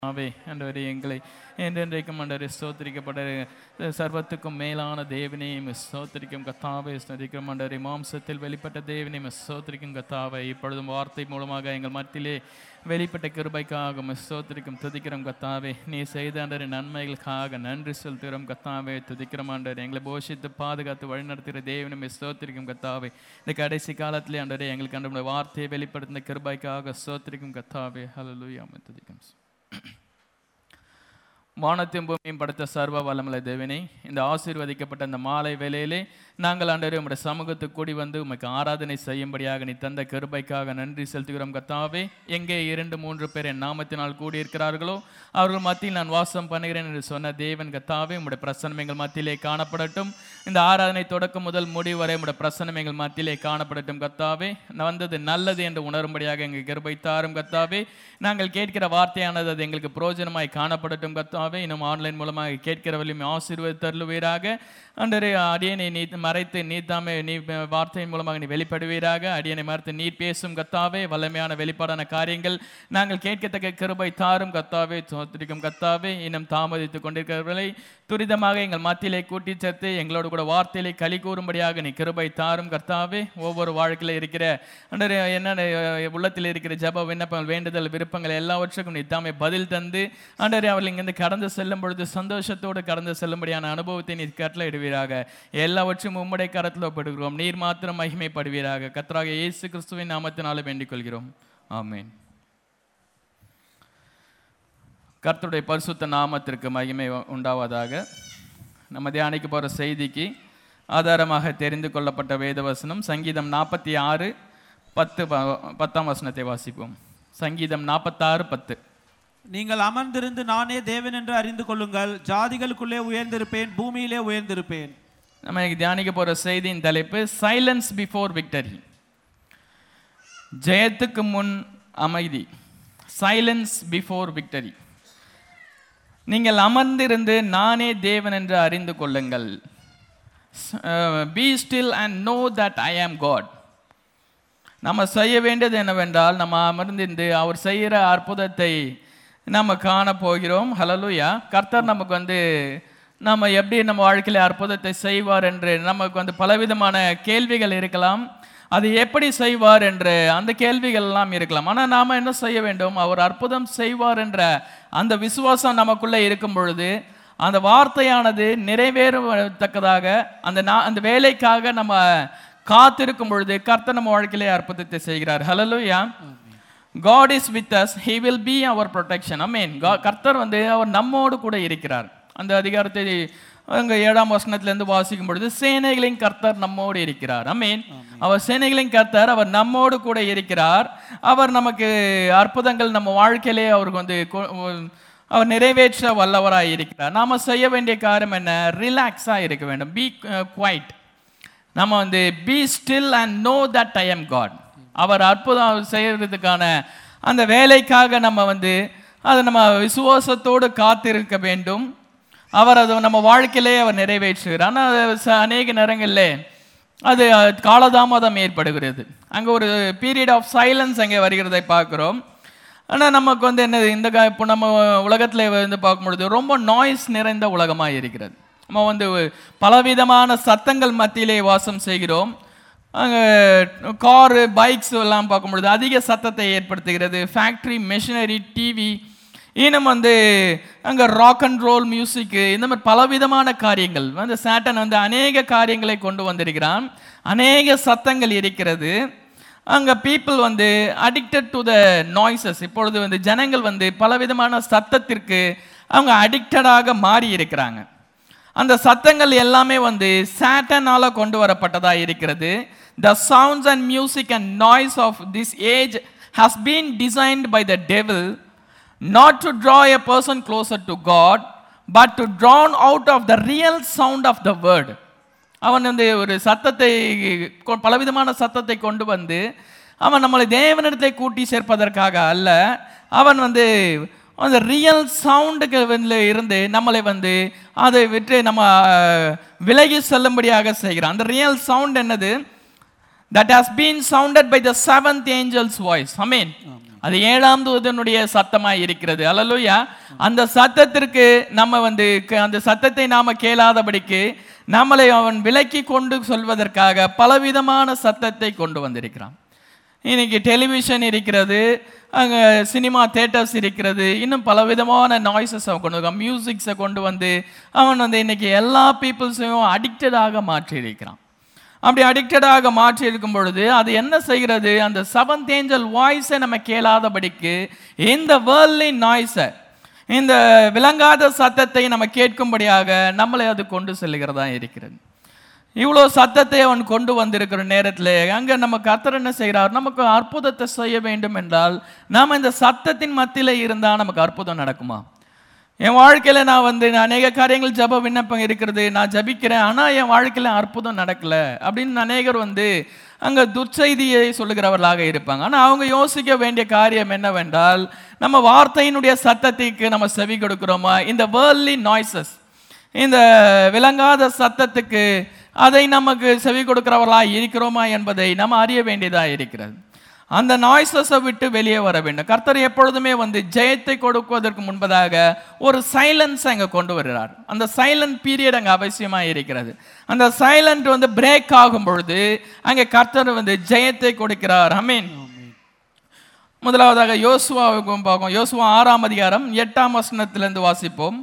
ஆவே ஆண்டவரே எங்களை என்றென்றைக்கும் ஆண்டவரே ஸ்தோத்திரிக்கப்பட்ட சர்வத்துக்கும் மேலான தேவனே ஸ்தோத்திரிக்கும் கத்தாவை ஸ்தோத்திரிக்கும் ஆண்டவரே மாம்சத்தில் வெளிப்பட்ட தேவனே ஸ்தோத்திரிக்கும் கத்தாவை இப்பொழுதும் வார்த்தை மூலமாக எங்கள் மத்தியிலே வெளிப்பட்ட கிருபைக்காக ஸ்தோத்திரிக்கும் துதிக்கிறோம் கத்தாவே நீ செய்த ஆண்டவரே நன்மைகளுக்காக நன்றி செலுத்துகிறோம் கத்தாவே துதிக்கிறோம் ஆண்டவரே எங்களை போஷித்து பாதுகாத்து வழிநடத்துகிற தேவனும் ஸ்தோத்திரிக்கும் கத்தாவே இந்த கடைசி காலத்திலே ஆண்டவரே எங்களுக்கு ஆண்டவருடைய வார்த்தையை வெளிப்படுத்தின கிருபைக்காக ஸ்தோத்திரிக்கும் கத்தாவே ஹalleluya துதிக்கும் வானத்தையும் பூமியும் படைத்த சர்வ வல்லமலை தேவனே இந்த ஆசீர்வதிக்கப்பட்ட இந்த மாலை வேளையிலே நாங்கள் ஆண்டவரே உம்முடைய சமூகத்துக்கு கூடி வந்து உமக்கு ஆராதனை செய்யும்படியாக நீ தந்த கிருபைக்காக நன்றி செலுத்துகிறோம் கத்தாவே எங்கே இரண்டு மூன்று பேர் என் நாமத்தினால் கூடியிருக்கிறார்களோ அவர்கள் மத்தியில் நான் வாசம் பண்ணுகிறேன் என்று சொன்ன தேவன் கத்தாவே உம்முடைய பிரசனம் எங்கள் மத்தியிலே காணப்படட்டும் இந்த ஆராதனை தொடக்கம் முதல் முடிவு வரை உம்முடைய பிரசனம் எங்கள் மத்தியிலே காணப்படட்டும் கத்தாவே நான் வந்தது நல்லது என்று உணரும்படியாக எங்கள் கிருபை தாரும் கத்தாவே நாங்கள் கேட்கிற வார்த்தையானது அது எங்களுக்கு பிரயோஜனமாய் காணப்படட்டும் கத்தாவே இன்னும் ஆன்லைன் மூலமாக கேட்கிற வலிமை ஆசீர்வாத தருளுவீராக அண்டரே அடியனை நீ மறைத்து நீ தாமே நீ வார்த்தையின் மூலமாக நீ வெளிப்படுவீராக அடியனை மறைத்து நீர் பேசும் கத்தாவே வல்லமையான வெளிப்பாடான காரியங்கள் நாங்கள் கேட்கத்தக்க கிருபை தாரும் கத்தாவே சோத்திரிக்கும் கத்தாவே இன்னும் தாமதித்து கொண்டிருக்கிறவர்களை துரிதமாக எங்கள் மத்தியிலே கூட்டி சேர்த்து எங்களோடு கூட வார்த்தையிலே களி கூறும்படியாக நீ கிருபை தாரும் கர்த்தாவே ஒவ்வொரு வாழ்க்கையில் இருக்கிற அண்டரே என்னென்ன உள்ளத்தில் இருக்கிற ஜப விண்ணப்பங்கள் வேண்டுதல் விருப்பங்கள் எல்லாவற்றுக்கும் நீ தாமே பதில் தந்து ஆண்டரே அவர்கள் இங்கிருந்து கடந்து செல்லும் பொழுது சந்தோஷத்தோடு கடந்து செல்லும்படியான அனுபவத்தை நீ கட்டளையிடுவீராக எல்லாவற்றையும் உம்முடைய கரத்தில் ஒப்பிடுகிறோம் நீர் மாத்திரம் மகிமைப்படுவீராக கத்தராக இயேசு கிறிஸ்துவின் நாமத்தினாலே வேண்டிக் கொள்கிறோம் ஆமென் கர்த்தருடைய பரிசுத்த நாமத்திற்கு மகிமை உண்டாவதாக நம்ம தியானிக்க போகிற செய்திக்கு ஆதாரமாக தெரிந்து கொள்ளப்பட்ட வேதவசனம் சங்கீதம் நாற்பத்தி ஆறு பத்து ப- பத்தாம் வசனத்தை வாசிப்போம் சங்கீதம் நாற்பத்தாறு பத்து நீங்கள் அமர்ந்திருந்து நானே தேவன் என்று அறிந்து கொள்ளுங்கள் ஜாதிகளுக்குள்ளே உயர்ந்திருப்பேன் பூமியிலே உயர்ந்திருப்பேன் நம்ம இன்னைக்கு தியானிக்க போகிற செய்தியின் தலைப்பு சைலன்ஸ் பிஃபோர் விக்டரி ஜெயத்துக்கு முன் அமைதி சைலன்ஸ் பிஃபோர் விக்டரி நீங்கள் அமர்ந்திருந்து நானே தேவன் என்று அறிந்து கொள்ளுங்கள் be still and know that I am God நம்ம செய்ய வேண்டியது என்னவென்றால் நம்ம அமர்ந்திருந்து அவர் செய்கிற அற்புதத்தை நம்ம காண போகிறோம் ஹலலுயா கர்த்தர் நமக்கு வந்து நம்ம எப்படி நம்ம வாழ்க்கையில் அற்புதத்தை செய்வார் என்று நமக்கு வந்து பலவிதமான கேள்விகள் இருக்கலாம் அது எப்படி செய்வார் என்று அந்த கேள்விகள் எல்லாம் இருக்கலாம் ஆனால் நாம் என்ன செய்ய வேண்டும் அவர் அற்புதம் செய்வார் என்ற அந்த விசுவாசம் நமக்குள்ளே இருக்கும் பொழுது அந்த வார்த்தையானது நிறைவேறத்தக்கதாக அந்த நா- அந்த வேலைக்காக நம்ம காத்திருக்கும் பொழுது கர்த்தர் நம்ம வாழ்க்கையிலே அற்புதத்தை செய்கிறார் hallelujah God is with us he will be our protection அமீன் கர்த்தர் வந்து அவர் நம்மோடு கூட இருக்கிறார் அந்த அதிகாரத்தை அங்க ஏழாம் வசனத்திலிருந்து வாசிக்கும் பொழுது சேனைகளின் கர்த்தர் நம்மோடு இருக்கிறார் அமீன் அவர் சேனைகளின் கர்த்தர் அவர் நம்மோடு கூட இருக்கிறார் அவர் நமக்கு அற்புதங்கள் நம்ம வாழ்க்கையிலே அவருக்கு வந்து கொ- அவர் நிறைவேற்ற வல்லவராய் இருக்கிறார் நாம செய்ய வேண்டிய காரியம் என்ன ரிலாக்ஸாக இருக்க வேண்டும் பி குவைட் நம்ம வந்து be still and know that I am God அவர் அற்புதம் செய்யறதுக்கான அந்த வேலைக்காக நம்ம வந்து அதை நம்ம விசுவாசத்தோடு காத்திருக்க வேண்டும் அவர் அதை நம்ம வாழ்க்கையிலே அவர் நிறைவேற்றுகிறார் ஆனால் அது ச- அநேக நேரங்களில் அது அஹ், காலதாமதம் ஏற்படுகிறது அங்கே ஒரு பீரியட் ஆஃப் சைலன்ஸ் அங்கே வருகிறதை பார்க்குறோம் ஆனால் நமக்கு வந்து என்னது இந்த கா இப்போ நம்ம உலகத்தில் வந்து பார்க்கும்பொழுது ரொம்ப நாய்ஸ் நிறைந்த உலகமாக இருக்கிறது நம்ம வந்து பலவிதமான சத்தங்கள் மத்தியிலே வாசம் செய்கிறோம் அங்கே காரு பைக்ஸ் எல்லாம் பார்க்கும்பொழுது அதிக சத்தத்தை ஏற்படுத்துகிறது ஃபேக்ட்ரி மெஷினரி டிவி இன்னும் வந்து அங்கே ராக் அண்ட் ரோல் மியூசிக்கு இந்த மாதிரி பலவிதமான காரியங்கள் வந்து சேட்டன் வந்து அநேக காரியங்களை கொண்டு வந்திருக்கிறான் அநேக சத்தங்கள் இருக்கிறது அங்கே பீப்புள் வந்து அடிக்டட் டு த நாய்ஸஸ் இப்பொழுது வந்து ஜனங்கள் வந்து பலவிதமான சத்தத்திற்கு அவங்க அடிக்டடாக மாறி இருக்கிறாங்க அந்த சத்தங்கள் எல்லாமே வந்து சாட்டனால கொண்டு வரப்பட்டதா இருக்கிறது the sounds and music and noise of this age has been designed by the devil not to draw a person closer to God but to drown out of the real sound of the word அவன் வந்து ஒரு சத்தத்தை கொ- பலவிதமான சத்தத்தை கொண்டு வந்து அவன் நம்மளை தேவனிடத்தை கூட்டி சேர்ப்பதற்காக அல்ல அவன் வந்து அந்த ரியல் சவுண்டுக்கு வந்து இருந்து நம்மளை வந்து அதை விட்டு நம்ம அஹ், விலகி செல்லும்படியாக செய்கிறான் அந்த ரியல் சவுண்ட் என்னது that has been sounded by the seventh angel's voice I mean அது ஏழாம் தூதனுடைய சத்தமாய் இருக்கிறது அல்லலுயா அந்த சத்தத்திற்கு நம்ம வந்து க- அந்த சத்தத்தை நாம கேளாதபடிக்கு நம்மளை அவன் விலக்கி கொண்டு சொல்வதற்காக பலவிதமான சத்தத்தை கொண்டு வந்திருக்கிறான் இன்னைக்கு டெலிவிஷன் இருக்கிறது அங்கே சினிமா தேட்டர்ஸ் இருக்கிறது இன்னும் பலவிதமான நாய்ஸஸ் அவன் கொண்டு வந்து மியூசிக்ஸை கொண்டு வந்து அவன் வந்து இன்னைக்கு எல்லா பீப்புள்ஸையும் அடிக்டடாக மாற்றி இருக்கிறான் அப்படி அடிக்டடாக மாற்றி இருக்கும் பொழுது அது என்ன செய்கிறது அந்த செவன்த் ஏஞ்சல் வாய்ஸை நம்ம கேளாதபடிக்கு இந்த வேர்ல்ட்லி நாய்ஸை இந்த விளங்காத சத்தத்தை நம்ம கேட்கும்படியாக நம்மளை அது கொண்டு செல்லுகிறதா இருக்கிறது இவ்வளோ சத்தத்தை அவன் கொண்டு வந்திருக்கிற நேரத்தில் அங்கே நம்ம கர்த்தர் என்ன செய்கிறார் நமக்கு அற்புதத்தை செய்ய வேண்டும் என்றால் நாம் இந்த சத்தத்தின் மத்தியில் இருந்தால் நமக்கு அற்புதம் நடக்குமா என் வாழ்க்கையில் நான் வந்து அநேக காரியங்கள் ஜப விண்ணப்பம் இருக்கிறது நான் ஜபிக்கிறேன் ஆனால் என் வாழ்க்கையில் அற்புதம் நடக்கல அப்படின்னு அநேகர் வந்து அங்கே துர்ச்செய்தியை சொல்லுகிறவர்களாக இருப்பாங்க ஆனால் அவங்க யோசிக்க வேண்டிய காரியம் என்னவென்றால் நம்ம வார்த்தையினுடைய சத்தத்துக்கு நம்ம செவி கொடுக்கிறோமா இந்த வேர்ல்லி நாய்ஸஸ் இந்த விளங்காத சத்தத்துக்கு அதை நமக்கு செவி கொடுக்கிறவர்களா இருக்கிறோமா என்பதை நம்ம அறிய வேண்டியதாக இருக்கிறது அந்த நாய்ஸஸை விட்டு வெளியே வர வேண்டும் கர்த்தர் எப்பொழுதுமே வந்து ஜெயத்தை கொடுக்குவதற்கு முன்பதாக ஒரு சைலன்ஸ் அங்கே கொண்டு வருகிறார் அந்த சைலண்ட் பீரியட் அங்கே அவசியமாக இருக்கிறது அந்த சைலண்ட் வந்து பிரேக் ஆகும் பொழுது அங்கே கர்த்தர் வந்து ஜெயத்தை கொடுக்கிறார் அமீன் முதலாவதாக யோசுவாவுக்கும் பார்க்கும் யோசுவா ஆறாம் அதிகாரம் எட்டாம் வசனத்திலிருந்து வாசிப்போம்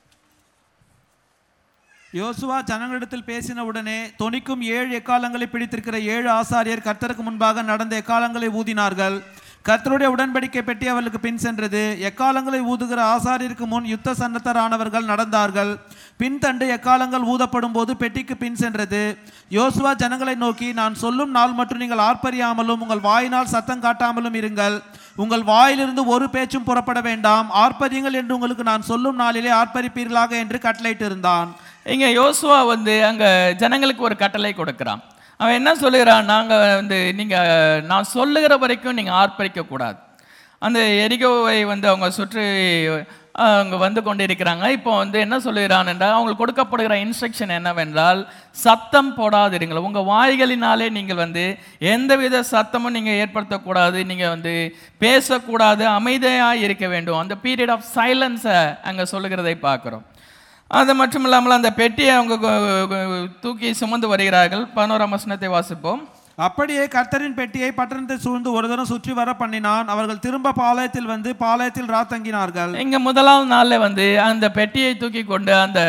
யோசுவா ஜனங்களிடத்தில் பேசின உடனே தொனிக்கும் ஏழு எக்காலங்களை பிடித்திருக்கிற ஏழு ஆசாரியர் கர்த்தருக்கு முன்பாக நடந்த எக்காலங்களை ஊதினார்கள் கர்த்தருடைய உடன்படிக்கை பெட்டி அவர்களுக்கு பின் சென்றது எக்காலங்களை ஊதுகிற ஆசாரியருக்கு முன் யுத்த சன்னத்தரானவர்கள் நடந்தார்கள் பின்தண்டு எக்காலங்கள் ஊதப்படும் போது பெட்டிக்கு பின் சென்றது யோசுவா ஜனங்களை நோக்கி நான் சொல்லும் நாள் மட்டும் நீங்கள் ஆர்ப்பரியாமலும் உங்கள் வாயினால் சத்தம் காட்டாமலும் இருங்கள் உங்கள் வாயிலிருந்து ஒரு பேச்சும் புறப்பட வேண்டாம் ஆர்ப்பரியுங்கள் என்று உங்களுக்கு நான் சொல்லும் நாளிலே ஆர்ப்பரிப்பீர்களாக என்று கட்டளையிட்டு இருந்தான் இங்க யோசுவா வந்து அங்க ஜனங்களுக்கு ஒரு கட்டளை கொடுக்கிறான் அவன் என்ன சொல்லுகிறான் நாங்க வந்து நீங்க நான் சொல்லுகிற வரைக்கும் நீங்க ஆர்ப்பரிக்க கூடாது அந்த எரிகோவை வந்து அவங்க சுற்றி அஹ், அவங்க வந்து கொண்டிருக்கிறாங்க இப்போ வந்து என்ன சொல்லுகிறான் என்றால் அவங்களுக்கு கொடுக்கப்படுகிற இன்ஸ்ட்ரக்ஷன் என்னவென்றால் சத்தம் போடாதிருங்கள் உங்கள் வாய்களினாலே நீங்கள் வந்து எந்தவித சத்தமும் நீங்கள் ஏற்படுத்தக்கூடாது நீங்கள் வந்து பேசக்கூடாது அமைதியாக இருக்க வேண்டும் அந்த பீரியட் ஆஃப் சைலன்ஸை அங்கே சொல்லுகிறதை பார்க்குறோம் அது மட்டும் இல்லாமல் அந்த பெட்டியை அவங்க கு- கு- தூக்கி சுமந்து வருகிறார்கள் பதினோராம் வசனத்தை வாசிப்போம் அப்படியே கர்த்தரின் பெட்டியை பட்டணத்தை சூழ்ந்து ஒரு தரம் சுற்றி வர பண்ணினான் அவர்கள் திரும்ப பாளையத்தில் வந்து பாளையத்தில் ராத்தங்கினார்கள் இங்க முதலாவது நாள்ல வந்து அந்த பெட்டியை தூக்கி கொண்டு அந்த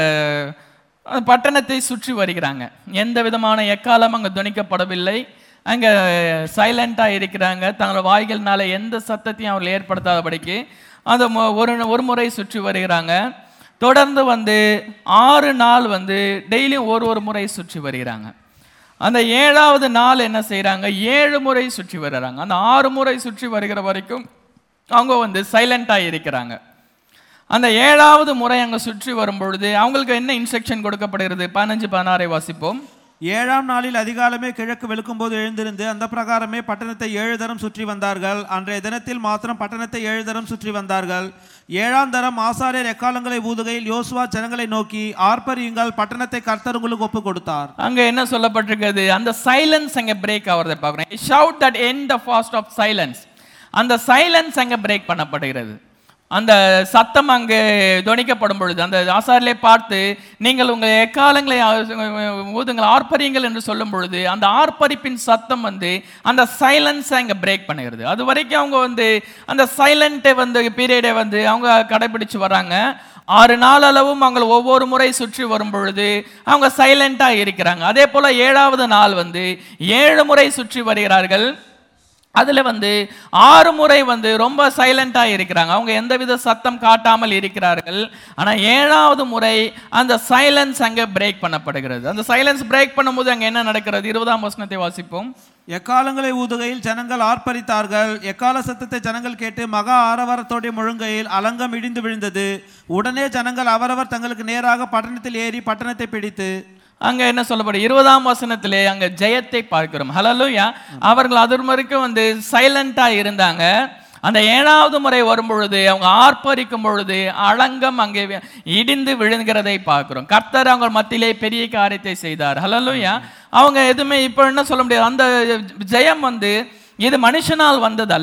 அந்த பட்டணத்தை சுற்றி வருகிறாங்க எந்த விதமான எக்காலம் அங்கே துணிக்கப்படவில்லை அங்க சைலண்டா இருக்கிறாங்க தங்களோட வாய்கள்னால எந்த சத்தத்தையும் அவர்கள் ஏற்படுத்தாதபடிக்கு அந்த மு- ஒரு ஒரு முறை சுற்றி வருகிறாங்க தொடர்ந்து வந்து ஆறு நாள் வந்து டெய்லியும் ஒரு ஒரு முறை சுற்றி வருகிறாங்க அந்த ஏழாவது நாள் என்ன செய்றாங்க ஏழு முறை சுற்றி வருகிறாங்க அந்த ஆறு முறை சுற்றி வருகிற வரைக்கும் அவங்க வந்து சைலண்டாக இருக்கிறாங்க அந்த ஏழாவது முறை அங்கே சுற்றி வரும் பொழுது அவங்களுக்கு என்ன இன்ஸ்ட்ரக்ஷன் கொடுக்கப்படுகிறது பதினஞ்சு பதினாறை வாசிப்போம் ஏழாம் நாளில் அதிகாலமே கிழக்கு வெளுக்கும்போது எழுந்திருந்து அந்த பிரகாரமே பட்டணத்தை ஏழு தரம் சுற்றி வந்தார்கள் அன்றைய தினத்தில் மாத்திரம் பட்டணத்தை ஏழு தரம் சுற்றி வந்தார்கள் ஏழாம் தரம் ஆசாரியர் எக்காலங்களை ஊதுகையில் யோசுவா ஜனங்களை நோக்கி ஆர்ப்பரியுங்கள் பட்டணத்தை கர்த்தர் உங்களுக்கு ஒப்பு கொடுத்தார் அங்க என்ன சொல்லப்பட்டிருக்கிறது அந்த சைலன்ஸ் அங்க பிரேக் ஆகிறத பார்க்குறேன் shout that end the fast of silence அந்த சைலன்ஸ் அங்க பிரேக் பண்ணப்படுகிறது அந்த சத்தம் அங்கே துணிக்கப்படும் பொழுது அந்த ஆசாரிலே பார்த்து நீங்கள் உங்கள் எக்காலங்களை அஹ், ஊதுங்கள் ஆர்ப்பரியுங்கள் என்று சொல்லும் பொழுது அந்த ஆர்ப்பரிப்பின் சத்தம் வந்து அந்த சைலன்ஸை அங்கே பிரேக் பண்ணுகிறது அது வரைக்கும் அவங்க வந்து அந்த சைலண்ட்டை வந்து பீரியடை வந்து அவங்க கடைபிடிச்சு வராங்க ஆறு நாள் அளவும் அவங்க ஒவ்வொரு முறை சுற்றி வரும் பொழுது அவங்க சைலண்டாக இருக்கிறாங்க அதே போல ஏழாவது நாள் வந்து ஏழு முறை சுற்றி வருகிறார்கள் அதில் வந்து ஆறு முறை வந்து ரொம்ப சைலண்டாக இருக்கிறாங்க அவங்க எந்தவித சத்தம் காட்டாமல் இருக்கிறார்கள் ஆனால் ஏழாவது முறை அந்த சைலன்ஸ் அங்கே பிரேக் பண்ணப்படுகிறது அந்த சைலன்ஸ் பிரேக் பண்ணும்போது அங்கே என்ன நடக்கிறது இருபதாம் வசனத்தை வாசிப்போம் எக்காலங்களை ஊதுகையில் ஜனங்கள் ஆர்ப்பரித்தார்கள் எக்கால சத்தத்தை ஜனங்கள் கேட்டு மகா ஆரவாரத்தோடைய முழுங்கையில் அலங்கம் இடிந்து விழுந்தது உடனே ஜனங்கள் அவரவர் தங்களுக்கு நேராக பட்டணத்தில் ஏறி பட்டணத்தை பிடித்து அங்க என்ன சொல்லப்படும் இருபதாம் வசனத்திலே அங்க ஜெயத்தை பார்க்கிறோம் ஹலலூயா அவர்கள் அது வரைக்கும் வந்து சைலண்டா இருந்தாங்க அந்த ஏழாவது முறை வரும் பொழுது அவங்க ஆர்ப்பரிக்கும் பொழுது அலங்கம் அங்கே வி- இடிந்து விழுகிறதை பார்க்கிறோம் கர்த்தர் அவங்க மத்தியிலே பெரிய காரியத்தை செய்தார் ஹலலூயா அவங்க எதுவுமே இப்போ என்ன சொல்ல முடியாது அந்த ஜெயம் வந்து இது மனுஷனால் வந்தது அல்ல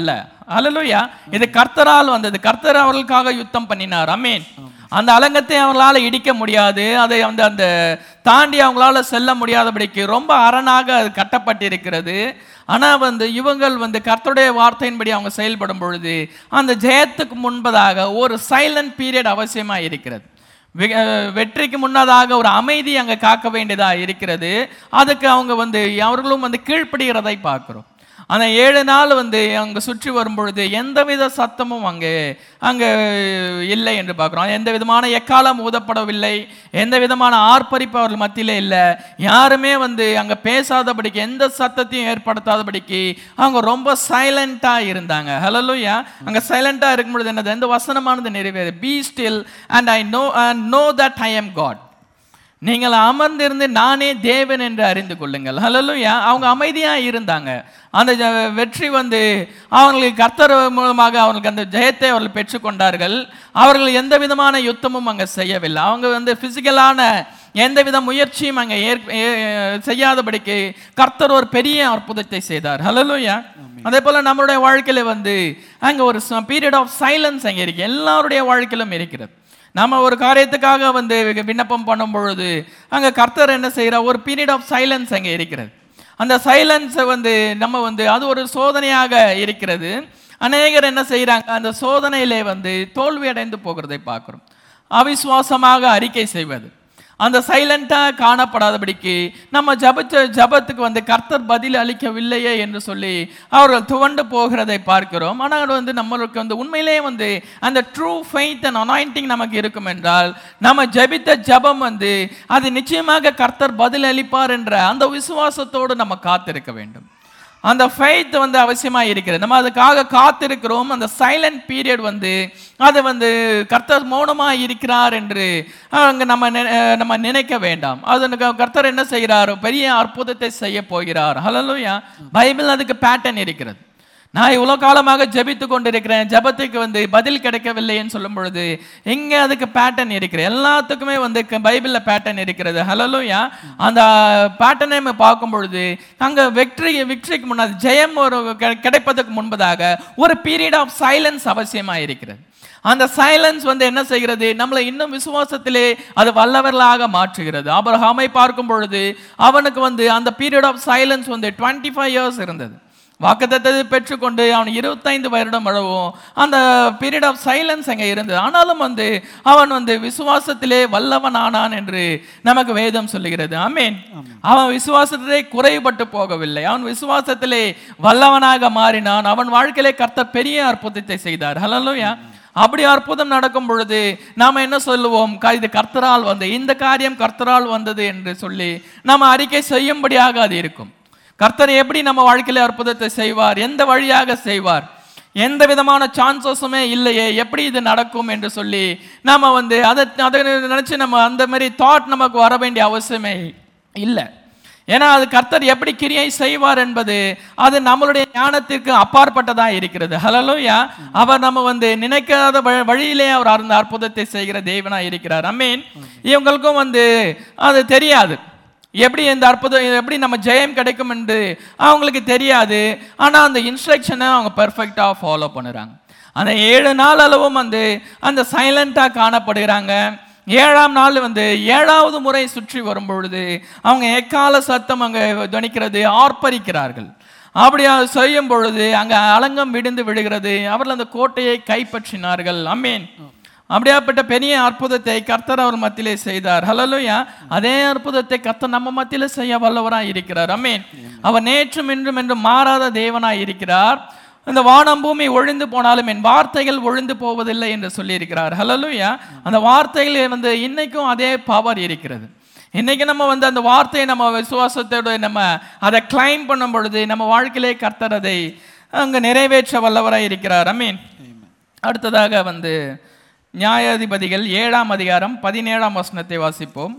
அல்லேலூயா இது கர்த்தரால் வந்தது கர்த்தர் அவர்களுக்காக யுத்தம் பண்ணினார் அமேன் அந்த அலங்கத்தை அவங்களால இடிக்க முடியாது அதை அந்த அந்த தாண்டி அவங்களால செல்ல முடியாதபடிக்கு ரொம்ப அரணாக அது கட்டப்பட்டிருக்கிறது ஆனா வந்து இவங்கள் வந்து கர்த்தருடைய வார்த்தையின்படி அவங்க செயல்படும் பொழுது அந்த ஜெயத்துக்கு முன்பதாக ஒரு சைலண்ட் பீரியட் அவசியமா இருக்கிறது வெ- அஹ் வெற்றிக்கு முன்னதாக ஒரு அமைதி அங்க காக்க வேண்டியதா இருக்கிறது அதுக்கு அவங்க வந்து அவர்களும் வந்து கீழ்ப்படுகிறதை பார்க்கிறோம் அந்த ஏழு நாள் வந்து அங்க சுற்றி வரும் பொழுது எந்தவித சத்தமும் அங்கே அங்கே இல்லை என்று பார்க்கிறோம் எந்த விதமான எக்காலம் ஊதப்படவில்லை எந்த விதமான ஆர்ப்பரிப்பு அவர்கள் மத்தியிலே இல்லை யாருமே வந்து அங்க பேசாதபடிக்கு எந்த சத்தத்தையும் ஏற்படுத்தாதபடிக்கு அவங்க ரொம்ப சைலண்டா இருந்தாங்க ஹலோயா அங்க சைலண்டா இருக்கும் பொழுது என்னது எந்த வசனமானது நிறைவேறு be still and I know know that I am God நீங்கள் அமர்ந்திருந்து நானே தேவன் என்று அறிந்து கொள்ளுங்கள் ஹalleluya அவங்க அமைதியா இருந்தாங்க அந்த ஜ- வெற்றி வந்து அவங்களுக்கு கர்த்தர் மூலமாக அவங்களுக்கு அந்த ஜெயத்தை அவர்கள் பெற்றுக்கொண்டார்கள் அவர்கள் எந்த விதமான யுத்தமும் அங்க செய்யவில்லை அவங்க வந்து பிசிக்கலான எந்த வித முயற்சியும் அங்க ஏற்- ஏ- செய்யாதபடிக்கு கர்த்தர் ஒரு பெரிய அற்புதத்தை செய்தார் ஹalleluya அதே போல நம்மளுடைய வாழ்க்கையில வந்து அங்க ஒரு பீரியட் ஆஃப் சைலன்ஸ் அங்க இருக்கு எல்லாருடைய வாழ்க்கையிலும் இருக்கிறது நம்ம ஒரு காரியத்துக்காக வந்து விண்ணப்பம் பண்ணும் பொழுது அங்க கர்த்தர் என்ன செய்யற ஒரு பீரியட் ஆஃப் சைலன்ஸ் அங்க இருக்கிறது அந்த சைலன்ஸை வந்து நம்ம வந்து அது ஒரு சோதனையாக இருக்கிறது அநேகர் என்ன செய்றாங்க அந்த சோதனையிலே வந்து தோல்வி அடைந்து போகிறதை பார்க்கிறோம் அவிசுவாசமாக அறிக்கை செய்வது அந்த சைலண்டா காணப்படாதபடிக்கு நம்ம ஜபிச்ச ஜபத்துக்கு வந்து கர்த்தர் பதில் அளிக்கவில்லையே என்று சொல்லி அவர்கள் துவண்டு போகிறதை பார்க்கிறோம் ஆனால் வந்து நம்மளுக்கு வந்து உண்மையிலேயே வந்து அந்த ட்ரூ ஃபெய்த் அண்ட் அனாயிண்டிங் நமக்கு இருக்கும் என்றால் நம்ம ஜபித்த ஜபம் வந்து அது நிச்சயமாக கர்த்தர் பதில் அளிப்பார் என்ற அந்த விசுவாசத்தோடு நம்ம காத்திருக்க வேண்டும் அந்த ஃபெய்த் வந்து அவசியமா இருக்கிறது நம்ம அதுக்காக காத்திருக்கிறோம் அந்த சைலண்ட் பீரியட் வந்து அது வந்து கர்த்தர் மௌனமா இருக்கிறார் என்று அங்க நம்ம நி- அஹ் நம்ம நினைக்க வேண்டாம் அது எனக்கு கர்த்தர் என்ன செய்கிறார் பெரிய அற்புதத்தை செய்ய போகிறார் ஹalleluya பைபிள் அதுக்கு பேட்டர்ன் இருக்கிறது நான் இவ்வளோ காலமாக ஜெபித்து கொண்டிருக்கிறேன் ஜெபத்துக்கு வந்து பதில் கிடைக்கவில்லைன்னு சொல்லும் பொழுது இங்கே அதுக்கு பேட்டர்ன் இருக்கிறது எல்லாத்துக்குமே வந்து க- பைபிளில் பேட்டர்ன் இருக்கிறது ஹலலூயா அந்த பேட்டர்னை நம்ம பார்க்கும் பொழுது அங்கே வெற்றி வெற்றிக்கு முன்னாடி ஜெயம் ஒரு கெ- கிடைப்பதற்கு முன்பதாக ஒரு பீரியட் ஆஃப் சைலன்ஸ் அவசியமாக இருக்கிறது அந்த சைலன்ஸ் வந்து என்ன செய்கிறது நம்மளை இன்னும் விசுவாசத்திலே அது வல்லவர்களாக மாற்றுகிறது ஆபிரகாமை பார்க்கும் பொழுது அவனுக்கு வந்து அந்த பீரியட் ஆஃப் சைலன்ஸ் வந்து டுவெண்ட்டி ஃபைவ் இயர்ஸ் இருந்தது வாக்குத்தத்தத்தை பெற்றுக்கொண்டு அவன் இருபத்தைந்து வருடம் அளவும் அந்த பீரியட் ஆஃப் சைலன்ஸ் அங்கே இருந்தது ஆனாலும் வந்து அவன் வந்து விசுவாசத்திலே வல்லவன் ஆனான் என்று நமக்கு வேதம் சொல்லுகிறது ஆமேன் அவன் விசுவாசத்திலே குறைபட்டு போகவில்லை அவன் விசுவாசத்திலே வல்லவனாக மாறினான் அவன் வாழ்க்கையிலே கர்த்தர் பெரிய அற்புதத்தை செய்தார் ஹலலோயா அப்படி அற்புதம் நடக்கும் பொழுது நாம என்ன சொல்லுவோம் க- இது கர்த்தரால் வந்தது இந்த காரியம் கர்த்தரால் வந்தது என்று சொல்லி நம்ம அறிக்கை செய்யும்படியாக அது இருக்கும் கர்த்தர் எப்படி நம்ம வாழ்க்கையில அற்புதத்தை செய்வார் எந்த வழியாக செய்வார் எந்த விதமான சான்சஸுமே இல்லையே எப்படி இது நடக்கும் என்று சொல்லி நாம வந்து அதை அதை நினைச்சு நம்ம அந்த மாதிரி தாட் நமக்கு வர வேண்டிய அவசியமே இல்லை ஏன்னா அது கர்த்தர் எப்படி கிரியை செய்வார் என்பது அது நம்மளுடைய ஞானத்திற்கு அப்பாற்பட்டதா இருக்கிறது ஹலலோயா அவர் நம்ம வந்து நினைக்காத வ- வழியிலே அவர் அந்த அற்புதத்தை செய்கிற தேவனா இருக்கிறார் அம்மீன் இவங்களுக்கும் வந்து அது தெரியாது எப்படி இந்த அற்புதம் எப்படி நம்ம ஜெயம் கிடைக்கும் என்று அவங்களுக்கு தெரியாது ஆனா அந்த இன்ஸ்ட்ரக்ஷனை அவங்க பெர்ஃபெக்டாக ஃபாலோ பண்ணுறாங்க அந்த ஏழு நாள் அளவும் வந்து அந்த சைலண்டாக காணப்படுகிறாங்க ஏழாம் நாள் வந்து ஏழாவது முறை சுற்றி வரும் பொழுது அவங்க எக்கால சத்தம் அங்கே துணிக்கிறது ஆர்ப்பரிக்கிறார்கள் அப்படி அது செய்யும் பொழுது அங்க அலங்கம் விடுந்து விடுகிறது அவர்கள் அந்த கோட்டையை கைப்பற்றினார்கள் அம்மீன் அப்படியாப்பட்ட பெரிய அற்புதத்தை கர்த்தர் அவர் மத்தியிலே செய்தார் ஹலலுயா அதே அற்புதத்தை கர்த்தர் நம்ம மத்தியில செய்ய வல்லவராய் இருக்கிறார் அம்மீன் அவர் நேற்றும் இன்றும் என்றும் மாறாத தேவனாய் இருக்கிறார் இந்த வானம் பூமி ஒழிந்து போனாலும் என் வார்த்தைகள் ஒழிந்து போவதில்லை என்று சொல்லியிருக்கிறார் ஹலலுயா அந்த வார்த்தைகள் வந்து இன்னைக்கும் அதே பவர் இருக்கிறது இன்னைக்கு நம்ம வந்து அந்த வார்த்தையை நம்ம விசுவாசத்தோடு நம்ம அதை கிளைம் பண்ணும் பொழுது நம்ம வாழ்க்கையிலே கர்த்தர் அதை அங்க நிறைவேற்ற வல்லவராய் இருக்கிறார் அமீன் அடுத்ததாக வந்து நியாயாதிபதிகள் ஏழாம் அதிகாரம் பதினேழாம் வசனத்தை வாசிப்போம்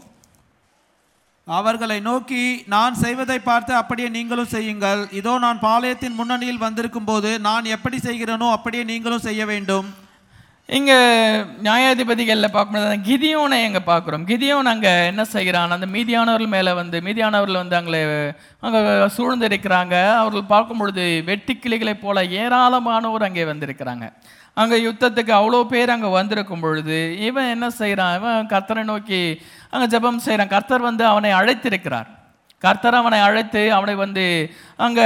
அவர்களை நோக்கி நான் செய்வதை பார்த்து அப்படியே நீங்களும் செய்யுங்கள் இதோ நான் பாளையத்தின் முன்னணியில் வந்திருக்கும் போது நான் எப்படி செய்கிறேனோ அப்படியே நீங்களும் செய்ய வேண்டும் இங்கே நியாயாதிபதிகளில் பார்க்கும்போது அந்த கிதியோனை எங்கே பார்க்குறோம் கிதியோன் அங்கே என்ன செய்கிறான் அந்த மீதியானவர்கள் மேலே வந்து மீதியானவர்கள் வந்து அங்கே அங்கே சூழ்ந்து இருக்கிறாங்க அவர்கள் பார்க்கும் பொழுது வெட்டுக்கிளிகளைப் போல ஏராளமானோர் அங்கே வந்திருக்கிறாங்க அங்கே யுத்தத்துக்கு அவ்வளோ பேர் அங்கே வந்திருக்கும் பொழுது இவன் என்ன செய்கிறான் இவன் கர்த்தரை நோக்கி அங்கே ஜெபம் செய்கிறான் கர்த்தர் வந்து அவனை அழைத்திருக்கிறார் கர்த்தர் அவனை அழைத்து அவனை வந்து அங்கே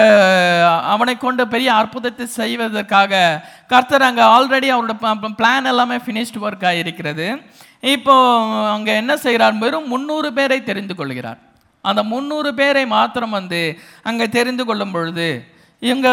அவனை கொண்டு பெரிய அற்புதத்தை செய்வதற்காக கர்த்தர் அங்கே ஆல்ரெடி அவரோட பிளான் எல்லாமே ஃபினிஷ்ட் ஒர்க் ஆகியிருக்கிறது இப்போ அங்கே என்ன செய்கிறார் வெறும் முந்நூறு பேரை தெரிந்து கொள்கிறார் அந்த முந்நூறு பேரை மாத்திரம் வந்து அங்கே தெரிந்து கொள்ளும் பொழுது இவங்க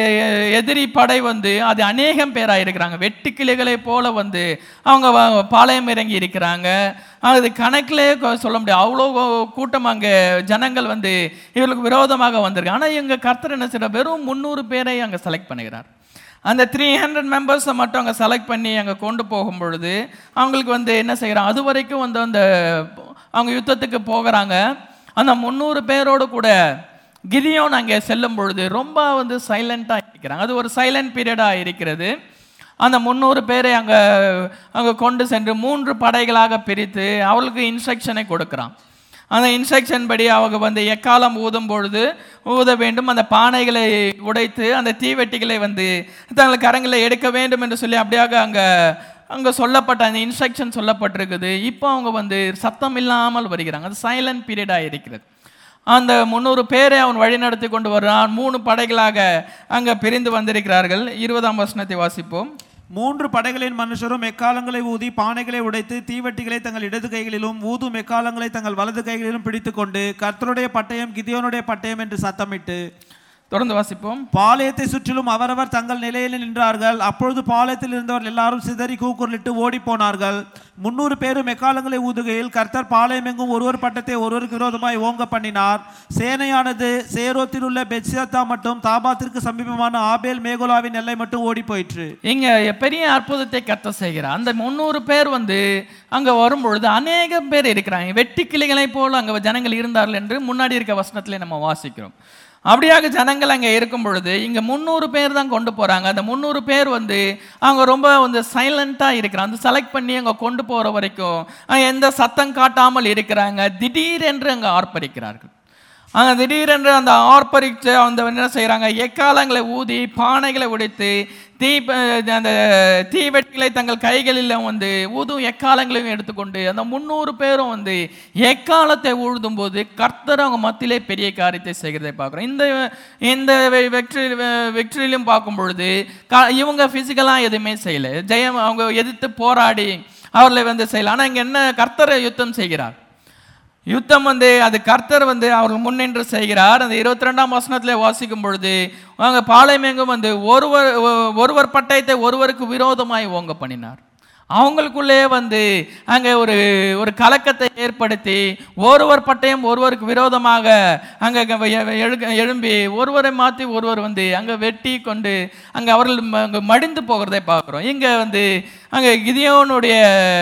எதிரி படை வந்து அது அநேகம் பேராக இருக்கிறாங்க வெட்டுக்கிளிகளை போல வந்து அவங்க வ- பாளையம் இறங்கி இருக்கிறாங்க அது கணக்கிலே கொ- சொல்ல முடியாது அவ்வளோ கூட்டம் அங்கே ஜனங்கள் வந்து இவர்களுக்கு விரோதமாக வந்திருக்கு ஆனால் இவங்க கர்த்தர் என்ன செய்யறார் வெறும் முந்நூறு பேரை அங்கே செலக்ட் பண்ணுகிறார் அந்த த்ரீ ஹண்ட்ரட் மெம்பர்ஸை மட்டும் அங்கே செலக்ட் பண்ணி அங்கே கொண்டு போகும் பொழுது அவங்களுக்கு வந்து என்ன செய்கிறாங்க அது வரைக்கும் வந்து அந்த அவங்க யுத்தத்துக்கு போகிறாங்க அந்த முந்நூறு பேரோடு கூட கிதியோன் அங்கே செல்லும் பொழுது ரொம்ப வந்து சைலண்ட்டாக இருக்கிறாங்க அது ஒரு சைலண்ட் பீரியடாக இருக்கிறது அந்த முந்நூறு பேரை அங்கே அங்கே கொண்டு சென்று மூன்று படைகளாக பிரித்து அவளுக்கு இன்ஸ்ட்ரக்ஷனை கொடுக்குறான் அந்த இன்ஸ்ட்ரக்ஷன் படி அவங்க வந்து எக்காலம் ஊதும் பொழுது ஊத வேண்டும் அந்த பானைகளை உடைத்து அந்த தீவெட்டிகளை வந்து தங்கள் கரங்களை எடுக்க வேண்டும் என்று சொல்லி அப்படியாக அங்கே அங்கே சொல்லப்பட்ட அந்த இன்ஸ்ட்ரக்ஷன் சொல்லப்பட்டிருக்குது இப்போ அவங்க வந்து சத்தம் இல்லாமல் வருகிறாங்க அது சைலண்ட் பீரியடாக இருக்கிறது அந்த முந்நூறு பேரை அவன் வழிநடத்தி கொண்டு வர்றான் மூணு படைகளாக அங்கே பிரிந்து வந்திருக்கிறார்கள் இருபதாம் வசனத்தை வாசிப்போம் மூன்று படைகளின் மனுஷரும் எக்காலங்களை ஊதி பானைகளை உடைத்து தீவெட்டிகளை தங்கள் இடது கைகளிலும் ஊதும் எக்காலங்களை தங்கள் வலது கைகளிலும் பிடித்துக்கொண்டு கர்த்தருடைய பட்டயம் கிதியோனுடைய பட்டயம் என்று சத்தமிட்டு தொடர்ந்து வாசிப்போம் பாளையத்தை சுற்றிலும் அவரவர் தங்கள் நிலையில் நின்றார்கள் அப்பொழுது பாளையத்தில் இருந்தவர் எல்லாரும் சிதறி கூக்குரலிட்டு ஓடி போனார்கள் முன்னூறு பேரும் எக்காலங்களை ஊதுகையில் கர்த்தர் பாளையம் எங்கும் ஒருவர் பட்டத்தை ஒருவருக்கு விரோதமாய் ஓங்க பண்ணினார் சேனையானது சேரோத்தில் உள்ள பெட்சியத்தா மட்டும் தாபாத்திற்கு சமீபமான ஆபேல் மேகோலாவின் எல்லை மட்டும் ஓடி போயிற்று இங்க பெரிய அற்புதத்தை கத்த செய்கிறார் அந்த முந்நூறு பேர் வந்து அங்க வரும்பொழுது அநேகம் பேர் இருக்கிறாங்க வெட்டி கிளிகளை போல அங்க ஜனங்கள் இருந்தார்கள் என்று முன்னாடி இருக்க வசனத்திலே நம்ம வாசிக்கிறோம் அப்படியாக ஜனங்கள் அங்கே இருக்கும் பொழுது இங்கே முந்நூறு பேர் தான் கொண்டு போகிறாங்க அந்த முந்நூறு பேர் வந்து அவங்க ரொம்ப வந்து சைலண்ட்டாக இருக்கிறாங்க அந்த செலக்ட் பண்ணி அங்கே கொண்டு போகிற வரைக்கும் அங்க எந்த சத்தம் காட்டாமல் இருக்கிறாங்க திடீரென்று அங்கே ஆர்ப்பரிக்கிறார்கள் அங்கே திடீரென்று அந்த ஆர்ப்பரித்து அந்த என்ன செய்கிறாங்க எக்காலங்களை ஊதி பானைகளை உடைத்து தீ அந்த தீவெட்டிகளை தங்கள் கைகளில் வந்து ஊதும் எக்காலங்களையும் எடுத்துக்கொண்டு அந்த முந்நூறு பேரும் வந்து எக்காலத்தை ஊழுதும் போது கர்த்தர் அவங்க மத்தியிலே பெரிய காரியத்தை செய்கிறதை பார்க்குறோம் இந்த இந்த வெ- வெற்றி வெ- வெற்றியிலும் பார்க்கும் பொழுது க- இவங்க ஃபிசிக்கலாக எதுவுமே செய்யலை ஜெயம் அவங்க எதிர்த்து போராடி அவர்களை வந்து செய்யலை ஆனால் இங்கே என்ன கர்த்தரை யுத்தம் செய்கிறார் யுத்தம் வந்து அது கர்த்தர் வந்து அவர்கள் முன்னின்று செய்கிறார் அந்த இருபத்தி ரெண்டாம் வசனத்தில் வாசிக்கும் பொழுது அவங்க பாளையமெங்கும் வந்து ஒருவர் ஒ- ஒருவர் பட்டயத்தை ஒருவருக்கு விரோதமாய் ஓங்க பண்ணினார் அவங்களுக்குள்ளே வந்து அங்கே ஒரு ஒரு கலக்கத்தை ஏற்படுத்தி ஒருவர் பட்டயம் ஒருவருக்கு விரோதமாக அங்கே க- எ- எழு- எழும்பி ஒருவரை மாற்றி ஒருவர் வந்து அங்கே வெட்டி கொண்டு அங்கே அவர்கள் ம- அங்கே மடிந்து போகிறதை பார்க்குறோம் இங்கே வந்து அங்கே கிதியோனுடைய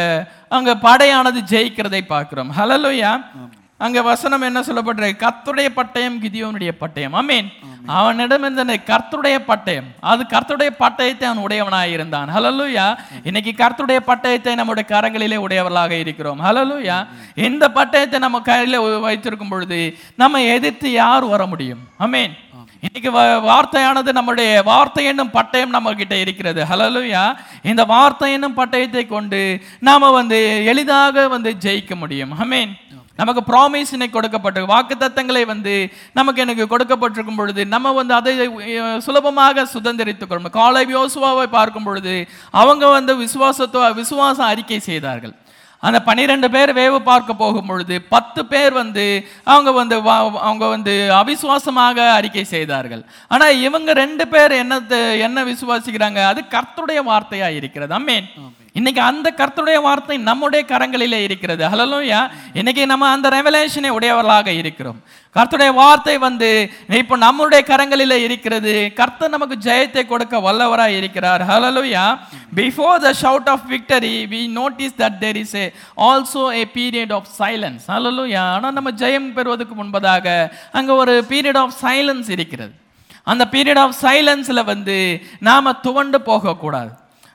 அங்கே படையானது ஜெயிக்கிறதை பார்க்கிறோம் ஹலலுயா அங்க வசனம் என்ன சொல்லப்பட்டிருக்கு கர்த்தருடைய பட்டயம் கிதியோனுடைய பட்டயம் அமீன் அவனிடம் இருந்த கர்த்தருடைய பட்டயம் அது கர்த்தருடைய பட்டயத்தை அவன் உடையவனாய் இருந்தான் ஹலலுயா இன்னைக்கு கர்த்தருடைய பட்டயத்தை நம்முடைய கரங்களிலே உடையவர்களாக இருக்கிறோம் ஹலலுயா இந்த பட்டயத்தை நம்ம கையில வைத்திருக்கும் பொழுது நம்ம எதிர்த்து யார் வர முடியும் அமீன் இன்னைக்கு வ- வார்த்தையானது நம்முடைய வார்த்தை என்னும் பட்டயம் நம்ம கிட்ட இருக்கிறது ஹலலுயா இந்த வார்த்தை என்னும் பட்டயத்தை கொண்டு நாம வந்து எளிதாக வந்து ஜெயிக்க முடியும் அமீன் நமக்கு ப்ராமிஸ் இன்னைக்கு கொடுக்கப்பட்டு வாக்கு வந்து நமக்கு எனக்கு கொடுக்கப்பட்டிருக்கும் பொழுது நம்ம வந்து அதை அஹ், சுலபமாக சுதந்திரித்துக் கொள்ளும் காலை யோசுவாவை பார்க்கும் பொழுது அவங்க வந்து விசுவாசத்தோ விசுவாசம் அறிக்கை செய்தார்கள் அந்த பன்னிரெண்டு பேர் வேவு பார்க்க போகும் பொழுது பத்து பேர் வந்து அவங்க வந்து வா- அவங்க வந்து அவிசுவாசமாக அறிக்கை செய்தார்கள் ஆனா இவங்க ரெண்டு பேர் என்னத்தை என்ன விசுவாசிக்கிறாங்க அது கர்த்தருடைய வார்த்தையா இருக்கிறது அம்மேன் இன்னைக்கு அந்த கர்த்தருடைய வார்த்தை நம்முடைய கரங்களிலே இருக்கிறது ஹலலூயா இன்னைக்கு நம்ம அந்த ரெவலேஷனை உடையவர்களாக இருக்கிறோம் கர்த்தருடைய வார்த்தை வந்து இப்போ நம்முடைய கரங்களிலே இருக்கிறது கர்த்தர் நமக்கு ஜெயத்தை கொடுக்க வல்லவராய் இருக்கிறார் ஹalleluya before the shout of victory we notice that there is a also a period of silence hallelujah ஆனா நம்ம ஜெயம் பெறுவதற்கு முன்பதாக அங்க ஒரு period of silence இருக்கிறது அந்த பீரியட் ஆஃப் சைலன்ஸில் வந்து நாம துவண்டு போகக்கூடாது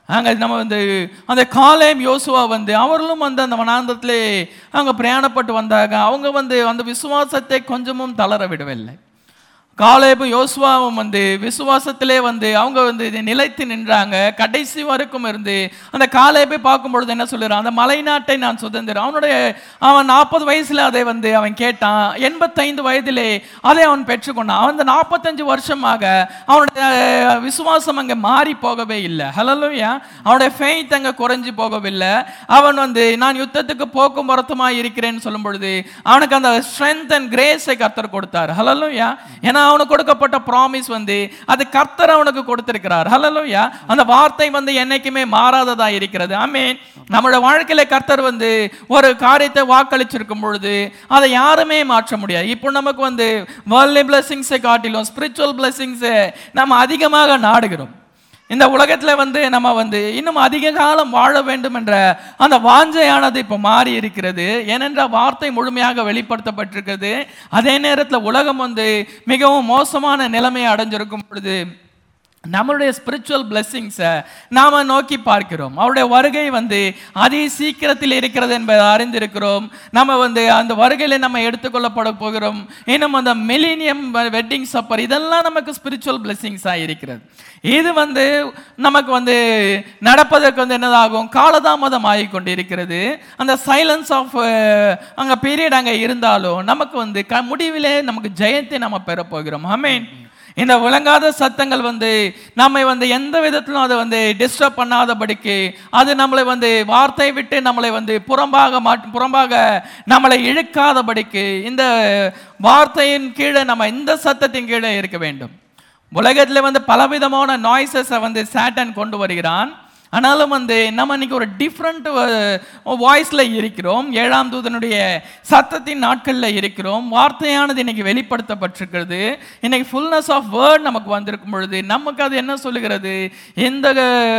அங்கே நம்ம வந்து அந்த காலேம் யோசுவா வந்து அவர்களும் வந்து அந்த வனாந்தரத்திலே அவங்க பிரயாணப்பட்டு வந்தாங்க அவங்க வந்து அந்த விசுவாசத்தை கொஞ்சமும் தளர விடவில்லை காலேபும் யோசுவாவும் வந்து விசுவாசத்திலே வந்து அவங்க வந்து இது நிலைத்து நின்றாங்க கடைசி வரைக்கும் இருந்து அந்த காலேபை பார்க்கும் பொழுது என்ன சொல்லுறான் அந்த மலைநாட்டை நான் சுதந்திரம் அவனுடைய அவன் நாற்பது வயசுல அதை வந்து அவன் கேட்டான் எண்பத்தைந்து வயதிலே அதை அவன் பெற்றுக்கொண்டான் அவன் அந்த நாற்பத்தஞ்சு வருஷமாக அவனுடைய அஹ், விசுவாசம் அங்கே மாறி போகவே இல்லை ஹலோயா அவனுடைய ஃபெய்த் அங்கே குறைஞ்சு போகவில்லை அவன் வந்து நான் யுத்தத்துக்கு போக்கும் வரத்துமாய் இருக்கிறேன்னு சொல்லும் பொழுது அவனுக்கு அந்த ஸ்ட்ரென்த் அண்ட் கிரேஸை கர்த்தர் கொடுத்தார் ஹலோயா ஏன்னா அவனுக்கு கொடுக்கப்பட்ட ப்ராமிஸ் வந்து அது கர்த்தர் அவனுக்கு கொடுத்திருக்கிறார் ஹலோயா அந்த வார்த்தை வந்து என்னைக்குமே மாறாததா இருக்கிறது ஆமென் நம்மளோட வாழ்க்கையில கர்த்தர் வந்து ஒரு காரியத்தை வாக்களிச்சிருக்கும் பொழுது அதை யாருமே மாற்ற முடியாது இப்போ நமக்கு வந்து வேர்ல்ட்லி பிளெஸிங்ஸை காட்டிலும் ஸ்பிரிச்சுவல் பிளெஸிங்ஸை நம்ம அதிகமாக நாடுகிறோம் இந்த உலகத்துல வந்து நம்ம வந்து இன்னும் அதிக காலம் வாழ வேண்டும் என்ற அந்த வாஞ்சையானது இப்போ மாறி இருக்கிறது ஏனென்றால் வார்த்தை முழுமையாக வெளிப்படுத்தப்பட்டிருக்கிறது அதே நேரத்தில் உலகம் வந்து மிகவும் மோசமான நிலைமையை அடைஞ்சிருக்கும் பொழுது நம்மளுடைய ஸ்பிரிச்சுவல் பிளெஸ்ஸிங்ஸை நாம் நோக்கி பார்க்கிறோம் அவருடைய வருகை வந்து அதி சீக்கிரத்தில் இருக்கிறது என்பதை அறிந்திருக்கிறோம் நம்ம வந்து அந்த வருகையில் நம்ம எடுத்துக்கொள்ளப்பட போகிறோம் இன்னும் அந்த மில்லினியம் வெட்டிங் சப்பர் இதெல்லாம் நமக்கு ஸ்பிரிச்சுவல் பிளெஸ்ஸிங்ஸாக இருக்கிறது இது வந்து நமக்கு வந்து நடப்பதற்கு வந்து என்னதாகும் காலதாமதம் ஆகி கொண்டு இருக்கிறது அந்த சைலன்ஸ் ஆஃப் அங்கே பீரியட் அங்கே இருந்தாலும் நமக்கு வந்து க முடிவிலே நமக்கு ஜெயத்தை நம்ம பெறப் போகிறோம் ஆமென் இந்த விளங்காத சத்தங்கள் வந்து நம்மை வந்து எந்த விதத்திலும் அதை வந்து டிஸ்டர்ப் பண்ணாதபடிக்கு அது நம்மளை வந்து வார்த்தை விட்டு நம்மளை வந்து புறம்பாக மாட்டு புறம்பாக நம்மளை இழுக்காதபடிக்கு இந்த வார்த்தையின் கீழே நம்ம இந்த சத்தத்தின் கீழே இருக்க வேண்டும் உலகத்தில் வந்து பலவிதமான நாய்ஸஸை வந்து சேட்டன் கொண்டு வருகிறான் ஆனாலும் வந்து நம்ம இன்னைக்கு ஒரு டிஃப்ரெண்ட் வாய்ஸில் இருக்கிறோம் ஏழாம் தூதனுடைய சத்தத்தின் நாட்களில் இருக்கிறோம் வார்த்தையானது இன்னைக்கு வெளிப்படுத்தப்பட்டிருக்கிறது இன்னைக்கு ஃபுல்னஸ் ஆஃப் வேர்ட் நமக்கு வந்திருக்கும் பொழுது நமக்கு அது என்ன சொல்லுகிறது இந்த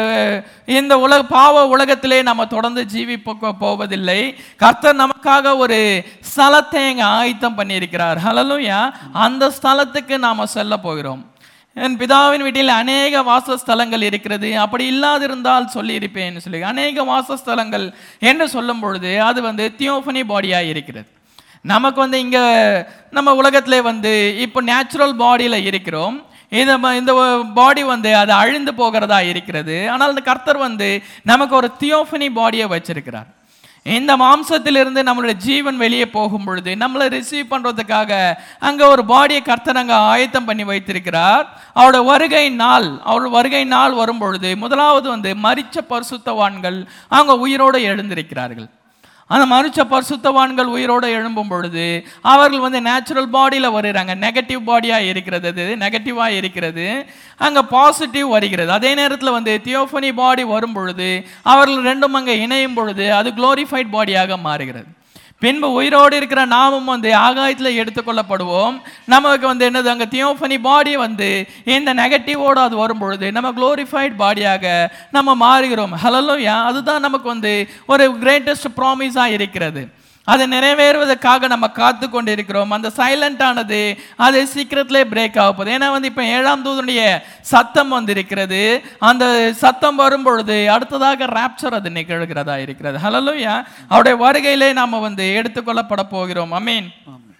இந்த உலக பாவ உலகத்திலே நம்ம தொடர்ந்து ஜீவிப்ப போவதில்லை கர்த்தர் நமக்காக ஒரு ஸ்தலத்தை இங்கே ஆயத்தம் பண்ணியிருக்கிறார் ஹலலுயா அந்த ஸ்தலத்துக்கு நாம் செல்ல போகிறோம் என் பிதாவின் வீட்டில் அநேக வாசஸ்தலங்கள் இருக்கிறது அப்படி இல்லாதிருந்தால் சொல்லியிருப்பேன் சொல்லி அநேக வாசஸ்தலங்கள் என்று சொல்லும் பொழுது அது வந்து தியோஃபனி பாடியாக இருக்கிறது நமக்கு வந்து இங்கே நம்ம உலகத்திலே வந்து இப்போ நேச்சுரல் பாடியில் இருக்கிறோம் இந்த ம- இந்த பாடி வந்து அது அழிந்து போகிறதா இருக்கிறது ஆனால் இந்த கர்த்தர் வந்து நமக்கு ஒரு தியோஃபனி பாடியை வச்சிருக்கிறார் இந்த மாம்சத்திலிருந்து நம்மளுடைய ஜீவன் வெளியே போகும் பொழுது நம்மளை ரிசீவ் பண்றதுக்காக அங்க ஒரு பாடியை கர்த்தர் அங்க ஆயத்தம் பண்ணி வைத்திருக்கிறார் அவரோட வருகை நாள் அவரோட வருகை நாள் வரும் பொழுது முதலாவது வந்து மரிச்ச பரிசுத்தவான்கள் அவங்க உயிரோடு எழுந்திருக்கிறார்கள் அந்த மனுஷ பரிசுத்தவான்கள் உயிரோடு எழும்பும் பொழுது அவர்கள் வந்து நேச்சுரல் பாடியில் வருகிறாங்க நெகட்டிவ் பாடியாக இருக்கிறது அது நெகட்டிவாக இருக்கிறது அங்கே பாசிட்டிவ் வருகிறது அதே நேரத்தில் வந்து தியோஃபனி பாடி வரும் பொழுது அவர்கள் ரெண்டும் அங்கே இணையும் பொழுது அது குளோரிஃபைட் பாடியாக மாறுகிறது பின்பு உயிரோடு இருக்கிற நாமும் வந்து ஆகாயத்தில் எடுத்துக்கொள்ளப்படுவோம் நமக்கு வந்து என்னது அங்கே தியோஃபனி பாடி வந்து இந்த நெகட்டிவோடு அது வரும் பொழுது நம்ம குளோரிஃபைட் பாடியாக நம்ம மாறுகிறோம் ஹலோயா அதுதான் நமக்கு வந்து ஒரு கிரேட்டஸ்ட் ப்ராமிஸாக இருக்கிறது அது நிறைவேறுவதற்காக நம்ம காத்து கொண்டு இருக்கிறோம் அந்த சைலண்ட் ஆனது அது சீக்கிரத்திலே பிரேக் ஆக போகுது ஏன்னா வந்து இப்போ ஏழாம் தூதனுடைய சத்தம் வந்து இருக்கிறது அந்த சத்தம் வரும் பொழுது அடுத்ததாக ராப்சர் அது நிகழ்கிறதா இருக்கிறது ஹலோயா அவருடைய வருகையிலே நாம் வந்து எடுத்துக்கொள்ளப்பட போகிறோம் அமீன்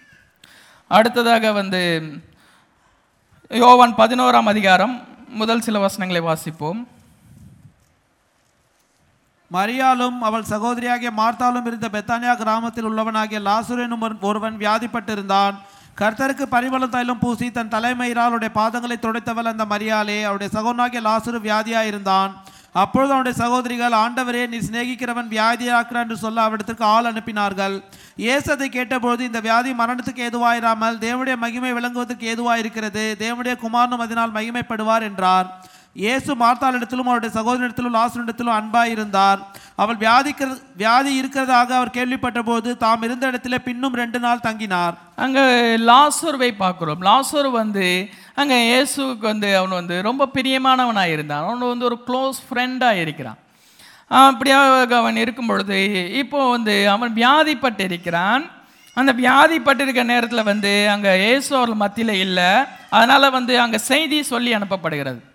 அடுத்ததாக வந்து யோவான் பதினோராம் அதிகாரம் முதல் சில வசனங்களை வாசிப்போம் மரியாளும் அவள் சகோதரியாகிய மார்த்தாலும் இருந்த பெத்தானியா கிராமத்தில் உள்ளவனாகிய லாசுரு என்னும் ஒரு- ஒருவன் வியாதிப்பட்டிருந்தான் கர்த்தருக்கு பரிமள தைலம் பூசி தன் தலைமயிரால் அவருடைய பாதங்களை துடைத்தவள் அந்த மரியாளே அவருடைய சகோதரனாகிய லாசுரு வியாதியாயிருந்தான் அப்பொழுது அவனுடைய சகோதரிகள் ஆண்டவரே நீ சிநேகிக்கிறவன் வியாதியாக்கிறான் என்று சொல்ல அவரிடத்திற்கு ஆள் அனுப்பினார்கள் இயேசு அதை கேட்டபொழுது இந்த வியாதி மரணத்துக்கு ஏதுவாயிராமல் தேவனுடைய மகிமை விளங்குவதற்கு ஏதுவாயிருக்கிறது தேவனுடைய குமாரனும் அதனால் மகிமைப்படுவார் என்றார் இயேசு மார்த்தாளிடத்திலும் அவருடைய சகோதரனிடத்திலும் லாசனிடத்திலும் அன்பாயிருந்தார் அவள் வியாதிக்கிற வியாதி இருக்கிறதாக அவர் கேள்விப்பட்ட போது தாம் இருந்த இடத்திலே பின்னும் ரெண்டு நாள் தங்கினார் அங்கே லாசருவை பார்க்குறோம் லாசர் வந்து அங்கே இயேசுவுக்கு வந்து அவன் வந்து ரொம்ப பிரியமானவனாக இருந்தான் அவன் வந்து ஒரு க்ளோஸ் ஃப்ரெண்டாக இருக்கிறான் அப்படியாக அவன் இருக்கும் பொழுது இப்போ வந்து அவன் வியாதிப்பட்டு இருக்கிறான் அந்த வியாதிப்பட்டிருக்க நேரத்தில் வந்து அங்கே இயேசு அவர்கள் மத்தியில் இல்லை அதனால் வந்து அங்கே செய்தி சொல்லி அனுப்பப்படுகிறது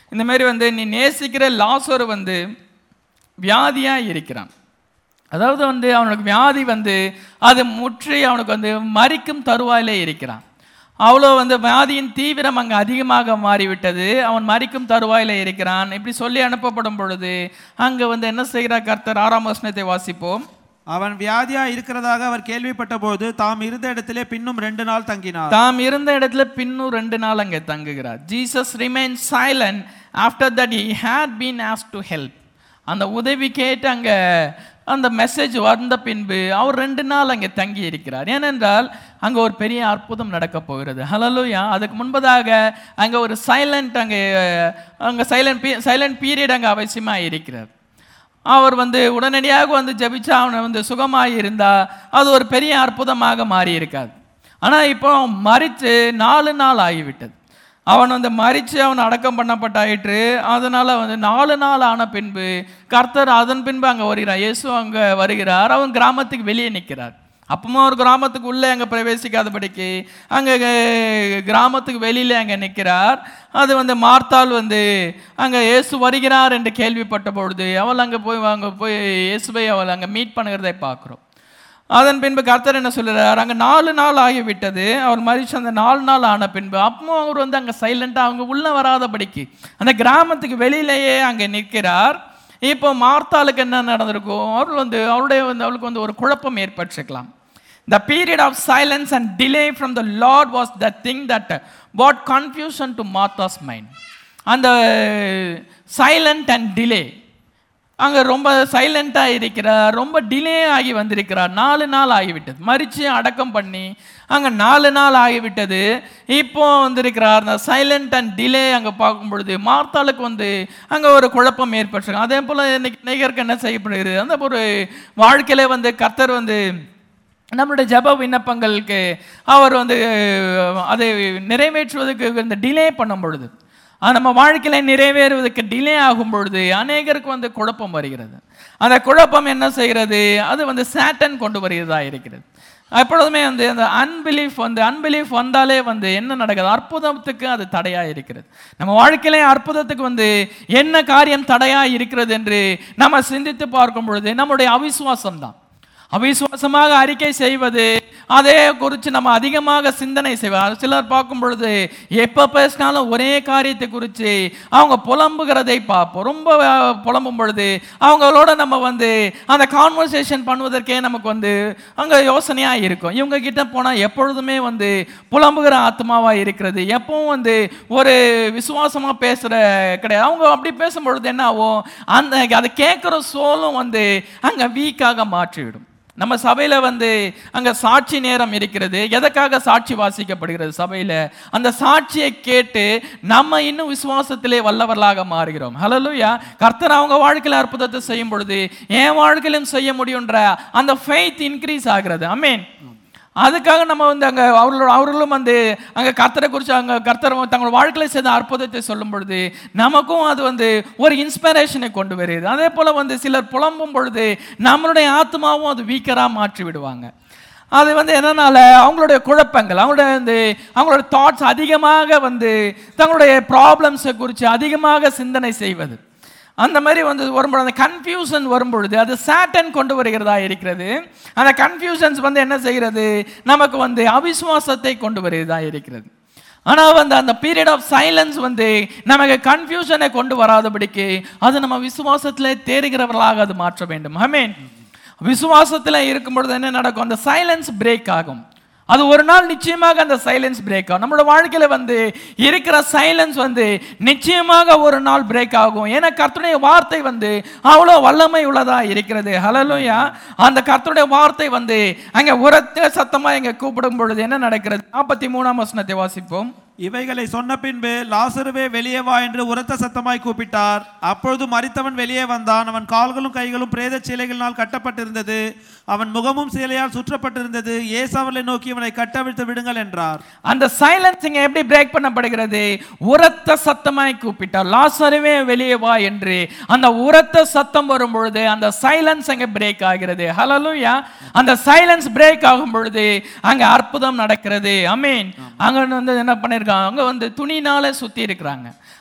இந்த மாதிரி வந்து நீ நேசிக்கிற லாசர் வந்து வியாதியாக இருக்கிறான் அதாவது வந்து அவனுக்கு வியாதி வந்து அது முற்றி அவனுக்கு வந்து மறிக்கும் தருவாயிலே இருக்கிறான் அவ்வளோ வந்து வியாதியின் தீவிரம் அங்கே அதிகமாக மாறிவிட்டது அவன் மறிக்கும் தருவாயில இருக்கிறான் இப்படி சொல்லி அனுப்பப்படும் பொழுது அங்கே வந்து என்ன செய்கிறார் கர்த்தர் ஆறாம் வசனத்தை வாசிப்போம் அவன் வியாதியா இருக்கிறதாக அவர் கேள்விப்பட்ட போது தாம் இருந்த இடத்திலே பின்னும் ரெண்டு நாள் தங்கினார் தாம் இருந்த இடத்துல பின்னும் ரெண்டு நாள் அங்கே தங்குகிறார் Jesus remain silent after that he had been asked to help அந்த உதவி கேட்டு அங்கே அந்த மெசேஜ் வந்த பின்பு அவர் ரெண்டு நாள் அங்கே தங்கி இருக்கிறார் ஏனென்றால் அங்கே ஒரு பெரிய அற்புதம் நடக்க போகிறது ஹலலூயா அதுக்கு முன்பதாக அங்கே ஒரு சைலண்ட் அங்கே அங்கே சைலண்ட் பீ சைலண்ட் பீரியட் அங்கே அவசியமாக இருக்கிறார் அவர் வந்து உடனடியாக வந்து ஜெபிச்சா அவனை வந்து சுகமாகி இருந்தா அது ஒரு பெரிய அற்புதமாக மாறி இருக்காது ஆனால் இப்போ மறித்து நாலு நாள் ஆகிவிட்டது அவன் வந்து மறித்து அவன் அடக்கம் பண்ணப்பட்டாயிற்று அதனால வந்து நாலு நாள் ஆன பின்பு கர்த்தர் அதன் பின்பு அங்கே வருகிறார் இயேசு அங்கே வருகிறார் அவன் கிராமத்துக்கு வெளியே நிற்கிறார் அப்பவும் ஒரு கிராமத்துக்கு உள்ளே அங்கே பிரவேசிக்காதபடிக்கு அங்கே கிராமத்துக்கு வெளியில அங்கே நிற்கிறார் அது வந்து மார்த்தாள் வந்து அங்கே இயேசு வருகிறார் என்று கேள்விப்பட்ட பொழுது அவள் அங்கே போய் அங்கே போய் இயேசுவை அவள் அங்கே மீட் பண்ணுகிறதை பார்க்குறோம் அதன் பின்பு கர்த்தர் என்ன சொல்லுறார் அங்கே நாலு நாள் ஆகிவிட்டது அவர் மறிச்சு அந்த நாலு நாள் ஆன பின்பு அப்பவும் அவர் வந்து அங்கே சைலண்டாக அவங்க உள்ளே வராதபடிக்கு அந்த கிராமத்துக்கு வெளியிலேயே அங்கே நிற்கிறார் இப்போ மார்த்தாளுக்கு என்ன நடந்திருக்கும் அவர்கள் வந்து அவருடைய வந்து அவளுக்கு வந்து ஒரு குழப்பம் ஏற்பட்டிருக்கலாம் The period of silence and delay from the Lord was the thing that brought confusion to Martha's mind. அந்த சைலண்ட் அண்ட் டிலே அங்கே ரொம்ப சைலண்ட்டாக இருக்கிறார் ரொம்ப டிலே ஆகி வந்திருக்கிறார் நாலு நாள் ஆகிவிட்டது மறித்து அடக்கம் பண்ணி அங்கே நாலு நாள் ஆகிவிட்டது இப்போ வந்திருக்கிறார் அந்த சைலண்ட் அண்ட் டிலே அங்கே பார்க்கும் பொழுது மார்த்தாளுக்கு வந்து அங்கே ஒரு குழப்பம் ஏற்பட்டிருக்கு அதே போல் இன்னைக்கு நேயருக்கு என்ன செய்யப்படுகிறது அந்த ஒரு வாழ்க்கையில வந்து கர்த்தர் வந்து நம்மளுடைய ஜெப விண்ணப்பங்களுக்கு அவர் வந்து அதை நிறைவேற்றுவதற்கு இந்த டிலே பண்ணும் பொழுது அது நம்ம வாழ்க்கையில நிறைவேறுவதற்கு டிலே ஆகும் பொழுது அநேகருக்கு வந்து குழப்பம் வருகிறது அந்த குழப்பம் என்ன செய்கிறது அது வந்து சேட்டன் கொண்டு வருகிறதா இருக்கிறது எப்பொழுதுமே வந்து அந்த அன்பிலீஃப் வந்து அன்பிலீஃப் வந்தாலே வந்து என்ன நடக்குது அற்புதத்துக்கு அது தடையா இருக்கிறது நம்ம வாழ்க்கையிலே அற்புதத்துக்கு வந்து என்ன காரியம் தடையா இருக்கிறது என்று நம்ம சிந்தித்து பார்க்கும் பொழுது நம்முடைய அவிசுவாசம் தான் அவிசுவாசமாக அறிக்கை செய்வது அதே குறித்து நம்ம அதிகமாக சிந்தனை செய்வோம் சிலர் பார்க்கும் பொழுது எப்போ பேசினாலும் ஒரே காரியத்தை குறித்து அவங்க புலம்புகிறதை பார்ப்போம் ரொம்ப அஹ், புலம்பும் பொழுது அவங்களோட நம்ம வந்து அந்த கான்வர்சேஷன் பண்ணுவதற்கே நமக்கு வந்து அங்கே யோசனையாக இருக்கும் இவங்க கிட்ட போனால் எப்பொழுதுமே வந்து புலம்புகிற ஆத்மாவாக இருக்கிறது எப்பவும் வந்து ஒரு விசுவாசமாக பேசுகிற கிடையாது அவங்க அப்படி பேசும் பொழுது என்ன ஆகும் அந்த அதை கேட்குற சோலும் வந்து அங்கே வீக்காக மாற்றிவிடும் நம்ம சபையில் வந்து அங்கே சாட்சி நேரம் இருக்கிறது எதற்காக சாட்சி வாசிக்கப்படுகிறது சபையில் அந்த சாட்சியை கேட்டு நம்ம இன்னும் விசுவாசத்திலே வல்லவர்களாக மாறுகிறோம் ஹலலூயா கர்த்தர் அவங்க வாழ்க்கையில் அற்புதத்தை செய்யும் பொழுது என் வாழ்க்கையிலும் செய்ய முடியுன்ற அந்த ஃபெய்த் இன்க்ரீஸ் ஆகிறது அமீன் அதுக்காக நம்ம வந்து அங்கே அவர்களோட அவர்களும் வந்து அங்கே கர்த்தரை குறித்து அங்கே கர்த்தர் தங்கள் வாழ்க்கையில் செய்த அற்புதத்தை சொல்லும் பொழுது நமக்கும் அது வந்து ஒரு இன்ஸ்பிரேஷனை கொண்டு வருது அதே போல் வந்து சிலர் புலம்பும் பொழுது நம்மளுடைய ஆத்மாவும் அது வீக்கராக மாற்றி விடுவாங்க அது வந்து என்னனால அவங்களுடைய குழப்பங்கள் அவங்களுடைய வந்து அவங்களோட தாட்ஸ் அதிகமாக வந்து தங்களுடைய ப்ராப்ளம்ஸை குறித்து அதிகமாக சிந்தனை செய்வது அந்த மாதிரி வந்து வரும்பொழுது அந்த கன்ஃபியூஷன் வரும்பொழுது அது சாட்டன் கொண்டு வருகிறதா இருக்கிறது அந்த கன்ஃபியூஷன்ஸ் வந்து என்ன செய்கிறது நமக்கு வந்து அவிசுவாசத்தை கொண்டு வருகிறதா இருக்கிறது ஆனால் வந்து அந்த பீரியட் ஆஃப் சைலன்ஸ் வந்து நமக்கு கன்ஃபியூஷனை கொண்டு வராதபடிக்கு அது நம்ம விசுவாசத்தில் தேறுகிறவர்களாக அது மாற்ற வேண்டும் ஆமென் விசுவாசத்தில் இருக்கும் பொழுது என்ன நடக்கும் அந்த சைலன்ஸ் பிரேக் ஆகும் அது ஒரு நாள் நிச்சயமாக அந்த சைலன்ஸ் பிரேக் ஆகும் நம்மளோட வாழ்க்கையில வந்து இருக்கிற சைலன்ஸ் வந்து நிச்சயமாக ஒரு நாள் பிரேக் ஆகும் ஏன்னா கர்த்தருடைய வார்த்தை வந்து அவ்வளோ வல்லமை உள்ளதா இருக்கிறது ஹலலூயா அந்த கர்த்தருடைய வார்த்தை வந்து அங்க உரத்த சத்தமா இங்க கூப்பிடும் பொழுது என்ன நடக்கிறது நாற்பத்தி மூணாம் வசனத்தை வாசிப்போம் இவைகளை சொன்ன பின்பு லாசருவே வெளியே வா என்று உரத்த சத்தமாய் கூப்பிட்டார் அப்பொழுது மரித்தவன் வெளியே வந்தான் அவன் கால்களும் கைகளும் பிரேத சீலைகளினால் கட்டப்பட்டிருந்தது அவன் முகமும் சீலையால் சுற்றப்பட்டிருந்தது இயேசு அவர்களை நோக்கி இவனை கட்டவிழ்த்து விடுங்கள் என்றார் அந்த சைலன்ஸ் இங்க எப்படி பிரேக் பண்ணப்படுகிறது உரத்த சத்தமாய் கூப்பிட்டார் லாசருவே வெளியே வா என்று அந்த உரத்த சத்தம் வரும் பொழுது அந்த சைலன்ஸ் அங்க பிரேக் ஆகிறது ஹலலூயா அந்த சைலன்ஸ் பிரேக் ஆகும் பொழுது அங்க அற்புதம் நடக்கிறது அமீன் அங்க வந்து என்ன பண்ணிருக்காங்க அங்க வந்து துணினால சுத்தி இருக்கிறாங்க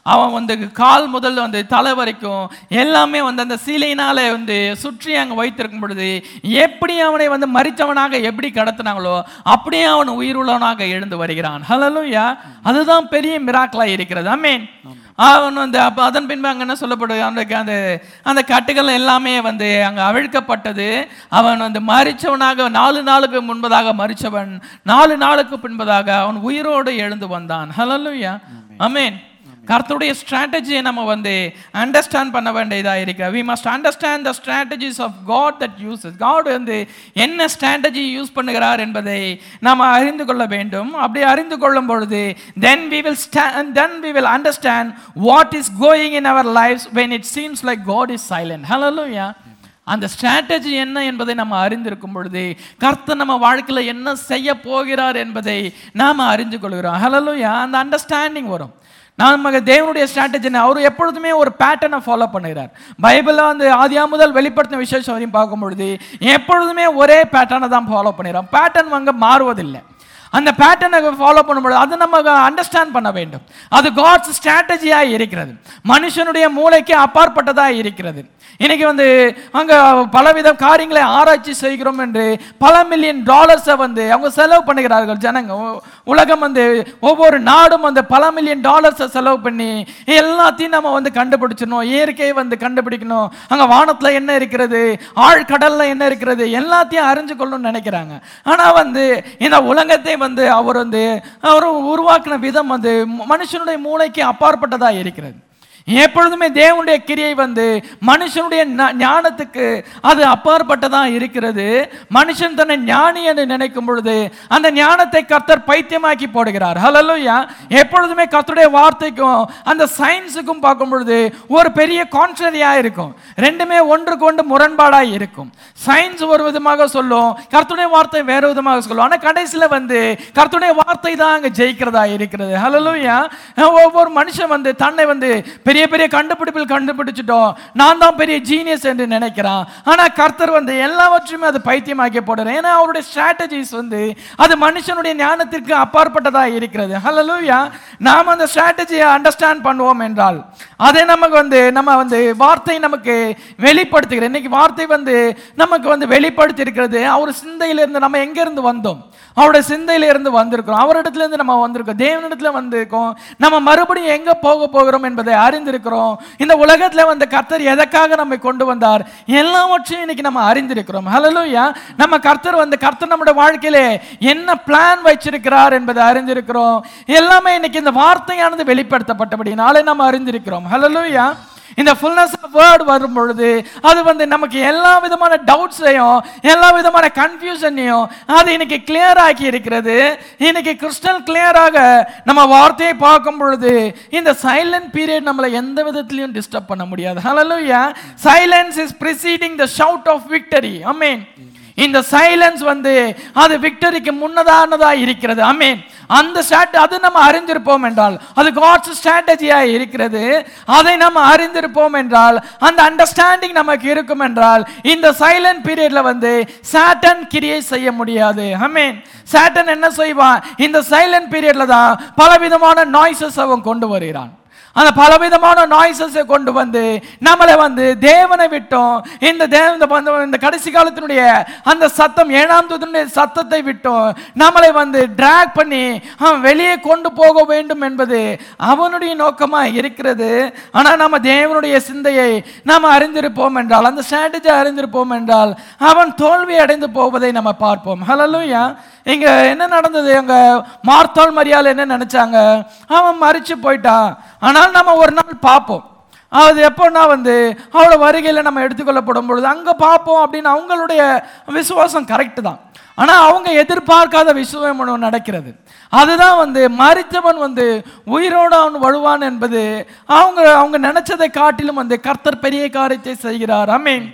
அவன் வந்து கால் முதல் வந்து தலை வரைக்கும் எல்லாமே வந்து அந்த சிலையினால வந்து சுற்றி அங்கே வைத்திருக்கும் பொழுது எப்படி அவனை வந்து மறித்தவனாக எப்படி கடத்தினாங்களோ அப்படியே அவன் உயிருள்ளவனாக எழுந்து வருகிறான் ஹலலுயா அதுதான் பெரிய மிராக்கலா இருக்கிறது அமேன் அவன் வந்து அப்போ அதன் பின்பு அங்கே என்ன சொல்லப்படுது அந்த அந்த அந்த கட்டுகள் எல்லாமே வந்து அங்கே அவிழ்க்கப்பட்டது அவன் வந்து மறிச்சவனாக நாலு நாளுக்கு முன்பதாக மறிச்சவன் நாலு நாளுக்கு பின்பதாக அவன் உயிரோடு எழுந்து வந்தான் ஹலலுயா அமேன் கர்த்தருடைய ஸ்ட்ராட்டஜியை நம்ம வந்து அண்டர்ஸ்டாண்ட் பண்ண வேண்டியதாக இருக்கு we must understand the strategies of God that uses God வந்து என்ன ஸ்ட்ராட்டஜி யூஸ் பண்ணுகிறார் என்பதை நாம் அறிந்து கொள்ள வேண்டும் அப்படி அறிந்து கொள்ளும் பொழுது then we will stand then we will understand what is going in our life when it seems like God is silent ஹலோயா அந்த ஸ்ட்ராட்டஜி என்ன என்பதை நம்ம அறிந்திருக்கும் பொழுது கர்த்தர் நம்ம வாழ்க்கையில் என்ன செய்ய போகிறார் என்பதை நாம் அறிந்து கொள்கிறோம் ஹலோயா அந்த அண்டர்ஸ்டாண்டிங் வரும் நமக்கு தேவனுடைய ஸ்ட்ராட்டஜி அவர் எப்பொழுதுமே ஒரு பேட்டர்னை ஃபாலோ பண்ணுகிறார் பைபிளில் வந்து ஆதியா முதல் வெளிப்படுத்தின விசேஷம் வரையும் பார்க்கும் பொழுது எப்பொழுதுமே ஒரே பேட்டர்னை தான் ஃபாலோ பண்ணிடுறோம் பேட்டர்ன் அங்கே மாறுவதில்லை அந்த பேட்டர்னை ஃபாலோ பண்ணும்போது அது நம்ம அண்டர்ஸ்டாண்ட் பண்ண வேண்டும் அது காட்ஸ் ஸ்ட்ராட்டஜியாக இருக்கிறது மனுஷனுடைய மூளைக்கு அப்பாற்பட்டதாக இருக்கிறது இன்னைக்கு வந்து அங்கே பலவித காரியங்களை ஆராய்ச்சி செய்கிறோம் என்று பல மில்லியன் டாலர்ஸை வந்து அவங்க செலவு பண்ணுகிறார்கள் ஜனங்க உ- உலகம் வந்து ஒவ்வொரு நாடும் வந்து பல மில்லியன் டாலர்ஸை செலவு பண்ணி எல்லாத்தையும் நம்ம வந்து கண்டுபிடிச்சிடணும் இயற்கையை வந்து கண்டுபிடிக்கணும் அங்கே வானத்தில் என்ன இருக்கிறது ஆழ்கடல்ல என்ன இருக்கிறது எல்லாத்தையும் அறிஞ்சு கொள்ளணும்னு நினைக்கிறாங்க ஆனால் வந்து இந்த உலகத்தை வந்து அவர் வந்து அவர் உருவாக்கின விதம் வந்து ம- மனுஷனுடைய மூளைக்கு அப்பாற்பட்டதாக இருக்கிறது எப்பொழுதுமே தேவனுடைய கிரியை வந்து மனுஷனுடைய ஞா- ஞானத்துக்கு அது அப்பாற்பட்டதான் இருக்கிறது மனுஷன் தன்னை ஞானி என்று நினைக்கும் பொழுது அந்த ஞானத்தை கர்த்தர் பைத்தியமாக்கி போடுகிறார் ஹலலுயா எப்பொழுதுமே கர்த்தருடைய வார்த்தைக்கும் அந்த சயின்ஸுக்கும் பார்க்கும் பொழுது ஒரு பெரிய கான்ட்ரரியா இருக்கும் ரெண்டுமே ஒன்றுக்கு ஒன்று முரண்பாடாக இருக்கும் சயின்ஸ் ஒரு விதமாக சொல்லும் கர்த்தருடைய வார்த்தை வேற விதமாக சொல்லும் ஆனால் கடைசியில் வந்து கர்த்தருடைய வார்த்தை தான் அங்கே ஜெயிக்கிறதா இருக்கிறது ஹலலுயா ஒவ்வொரு மனுஷன் வந்து தன்னை வந்து பெரிய பெரிய கண்டுபிடிப்பில் கண்டுபிடிச்சிட்டோம் நான் தான் பெரிய ஜீனியஸ் என்று நினைக்கிறான் ஆனால் கர்த்தர் வந்து எல்லாவற்றையுமே அது பைத்தியமாக்கி போடுறேன் ஏன்னா அவருடைய ஸ்ட்ராட்டஜிஸ் வந்து அது மனுஷனுடைய ஞானத்திற்கு அப்பாற்பட்டதாக இருக்கிறது ஹலலூயா நாம் அந்த ஸ்ட்ராட்டஜியை அண்டர்ஸ்டாண்ட் பண்ணுவோம் என்றால் அதை நமக்கு வந்து நம்ம வந்து வார்த்தை நமக்கு வெளிப்படுத்துகிறேன் இன்னைக்கு வார்த்தை வந்து நமக்கு வந்து வெளிப்படுத்தி இருக்கிறது அவர் சிந்தையிலிருந்து நம்ம எங்கேருந்து வந்தோம் அவருடைய சிந்தையில இருந்து வந்திருக்கிறோம் அவரிடத்துல இருந்து நம்ம வந்திருக்கோம் தேவனிடத்துல வந்திருக்கோம் நம்ம மறுபடியும் எங்க போக போகிறோம் என்பதை அறிந்திருக்கிறோம் இந்த உலகத்துல வந்து கர்த்தர் எதற்காக நம்மை கொண்டு வந்தார் எல்லாவற்றையும் இன்னைக்கு நம்ம அறிந்திருக்கிறோம் ஹalleluya நம்ம கர்த்தர் வந்து கர்த்தர் நம்முடைய வாழ்க்கையிலே என்ன பிளான் வச்சிருக்கிறார் என்பதை அறிந்திருக்கிறோம் எல்லாமே இன்னைக்கு இந்த வார்த்தையானது வெளிப்படுத்தப்பட்டபடினாலே நம்ம அறிந்திருக்கிறோம் ஹalleluya இந்த ஃபுல்னஸ் ஆஃப் வேர்ட் வரும் பொழுது அது வந்து நமக்கு எல்லா விதமான டவுட்ஸையும் எல்லா விதமான கன்ஃபியூஷனையும் அது இன்னைக்கு கிளியர் ஆக்கி இருக்கிறது இன்னைக்கு கிறிஸ்டல் கிளியராக நம்ம வார்த்தையை பார்க்கும் பொழுது இந்த சைலண்ட் பீரியட் நம்மளை எந்த விதத்திலையும் டிஸ்டர்ப் பண்ண முடியாது ஹalleluya silence is preceding the shout of victory amen இந்த சைலன்ஸ் வந்து அது விக்டரிக்கு முன்னதானதா இருக்கிறது அமீன் அந்த ஸ்ட்ராட் அது நம்ம அறிந்திருப்போம் என்றால் அது காட்ஸ் ஸ்ட்ராட்டஜியா இருக்கிறது அதை நம்ம அறிந்திருப்போம் என்றால் அந்த அண்டர்ஸ்டாண்டிங் நமக்கு இருக்கும் என்றால் இந்த சைலண்ட் பீரியட்ல வந்து சாட்டன் கிரியை செய்ய முடியாது அமீன் சாட்டன் என்ன செய்வான் இந்த சைலண்ட் பீரியட்ல தான் பலவிதமான நாய்ஸஸ் அவன் கொண்டு வருகிறான் அந்த பலவிதமான நாய்ஸஸை கொண்டு வந்து நம்மளை வந்து தேவனை விட்டோம் இந்த தேவ இந்த பந்த- இந்த கடைசி காலத்தினுடைய அந்த சத்தம் ஏழாம் தூதனுடைய சத்தத்தை விட்டோம் நம்மளை வந்து டிராக் பண்ணி அவன் வெளியே கொண்டு போக வேண்டும் என்பது அவனுடைய நோக்கமாக இருக்கிறது ஆனால் நம்ம தேவனுடைய சிந்தையை நாம் அறிந்திருப்போம் என்றால் அந்த ஸ்ட்ராட்டஜி அறிந்திருப்போம் என்றால் அவன் தோல்வி அடைந்து போவதை நம்ம பார்ப்போம் ஹலலூயா இங்க என்ன நடந்தது அங்க மார்த்தாள் மரியாதை என்ன நினைச்சாங்க அவன் மறிச்சு போயிட்டான் ஆனால் நம்ம ஒரு நாள் பார்ப்போம் அது எப்போன்னா வந்து அவளோட வருகையில் நம்ம எடுத்துக்கொள்ளப்படும் பொழுது அங்கே பார்ப்போம் அப்படின்னு அவங்களுடைய விசுவாசம் கரெக்டு தான் ஆனால் அவங்க எதிர்பார்க்காத விஷயம் ஒன்று நடக்கிறது அதுதான் வந்து மறித்தவன் வந்து உயிரோடு அவன் வழுவான் என்பது அவங்க அவங்க நினைச்சதை காட்டிலும் வந்து கர்த்தர் பெரிய காரியத்தை செய்கிறார் அமீன்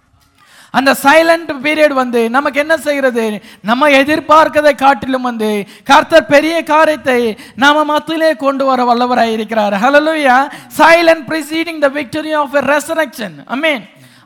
அந்த சைலண்ட் பீரியட் வந்து நமக்கு என்ன செய்கிறது நம்ம எதிர்பார்க்கதை காட்டிலும் வந்து கர்த்தர் பெரிய காரியத்தை நாம மத்தியிலே கொண்டு வர வல்லவராய் இருக்கிறார் ஹalleluya silent preceding the victory of a resurrection i mean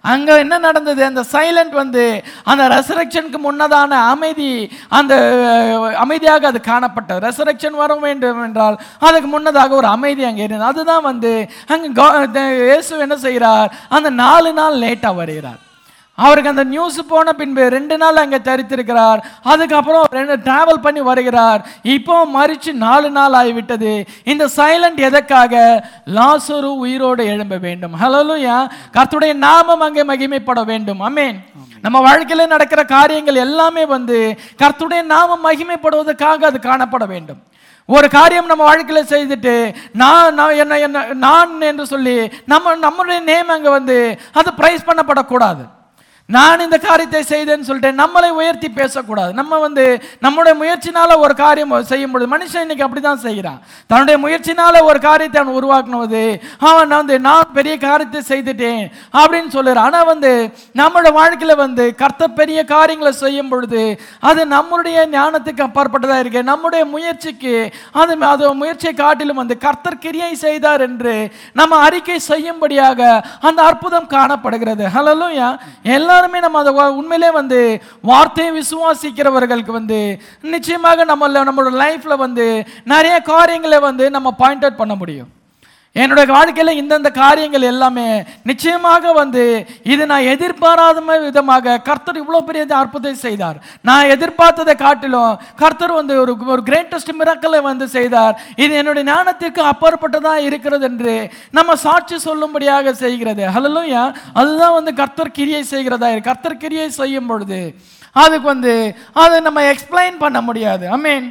அங்க என்ன நடந்தது அந்த சைலண்ட் வந்து அந்த ரெசரக்ஷனுக்கு முன்னதான அமைதி அந்த அஹ், அமைதியாக அது காணப்பட்டது ரெசரக்ஷன் வர வேண்டும் என்றால் அதுக்கு முன்னதாக ஒரு அமைதி அங்கே இருந்தது அதுதான் வந்து அங்கே கா- த- இயேசு என்ன செய்கிறார் அந்த நாலு நாள் லேட்டாக வருகிறார் அவருக்கு அந்த நியூஸ் போன பின்பு ரெண்டு நாள் அங்கே தரித்திருக்கிறார் அதுக்கப்புறம் ரெண்டு டிராவல் பண்ணி வருகிறார் இப்போ மறிச்சு நாலு நாள் ஆகிவிட்டது இந்த சைலண்ட் எதற்காக லாசரு உயிரோடு எழும்ப வேண்டும் ஹலோலுயா கர்த்தருடைய நாமம் அங்கே மகிமைப்பட வேண்டும் அமேன் நம்ம வாழ்க்கையில நடக்கிற காரியங்கள் எல்லாமே வந்து கர்த்தருடைய நாமம் மகிமைப்படுவதற்காக அது காணப்பட வேண்டும் ஒரு காரியம் நம்ம வாழ்க்கையில செய்துட்டு நான் நான் என்ன என்ன நான் என்று சொல்லி நம்ம நம்மளுடைய நேம் அங்க வந்து அது பிரைஸ் பண்ணப்படக்கூடாது நான் இந்த காரியத்தை செய்தேன்னு சொல்லிட்டு நம்மளை உயர்த்தி பேசக்கூடாது நம்ம வந்து நம்முடைய முயற்சினால ஒரு காரியம் செய்யும் பொழுது மனுஷன் இன்னைக்கு அப்படிதான் செய்கிறான் தன்னுடைய முயற்சினால ஒரு காரியத்தை அவன் உருவாக்குனது அவன் வந்து நான் பெரிய காரியத்தை செய்துட்டேன் அப்படின்னு சொல்லுறான் ஆனா வந்து நம்மளோட வாழ்க்கையில வந்து கர்த்தர் பெரிய காரியங்களை செய்யும் பொழுது அது நம்மளுடைய ஞானத்துக்கு அப்பாற்பட்டதா இருக்கு நம்முடைய முயற்சிக்கு அது அது முயற்சியை காட்டிலும் வந்து கர்த்தர் கிரியை செய்தார் என்று நம்ம அறிக்கை செய்யும்படியாக அந்த அற்புதம் காணப்படுகிறது ஹலோயா எல்லாருமே நம்ம அதை வ- உண்மையிலே வந்து வார்த்தையை விசுவாசிக்கிறவர்களுக்கு வந்து நிச்சயமாக நம்ம நம்மளோட லைஃப்ல வந்து நிறைய காரியங்களை வந்து நம்ம பாயிண்ட் அவுட் பண்ண முடியும் என்னுடைய வாழ்க்கையில் இந்தந்த காரியங்கள் எல்லாமே நிச்சயமாக வந்து இது நான் எதிர்பாராத மாதிரி விதமாக கர்த்தர் இவ்வளோ பெரிய அற்புதத்தை செய்தார் நான் எதிர்பார்த்ததை காட்டிலும் கர்த்தர் வந்து ஒரு ஒரு கிரேட்டஸ்ட் மிராக்களை வந்து செய்தார் இது என்னுடைய ஞானத்திற்கு அப்பாற்பட்டதாக இருக்கிறது என்று நம்ம சாட்சி சொல்லும்படியாக செய்கிறது ஹலலூயா அதுதான் வந்து கர்த்தர் கிரியை செய்கிறதா இருக்கு. கர்த்தர் கிரியை செய்யும் பொழுது அதுக்கு வந்து அதை நம்ம எக்ஸ்பிளைன் பண்ண முடியாது ஐ மீன்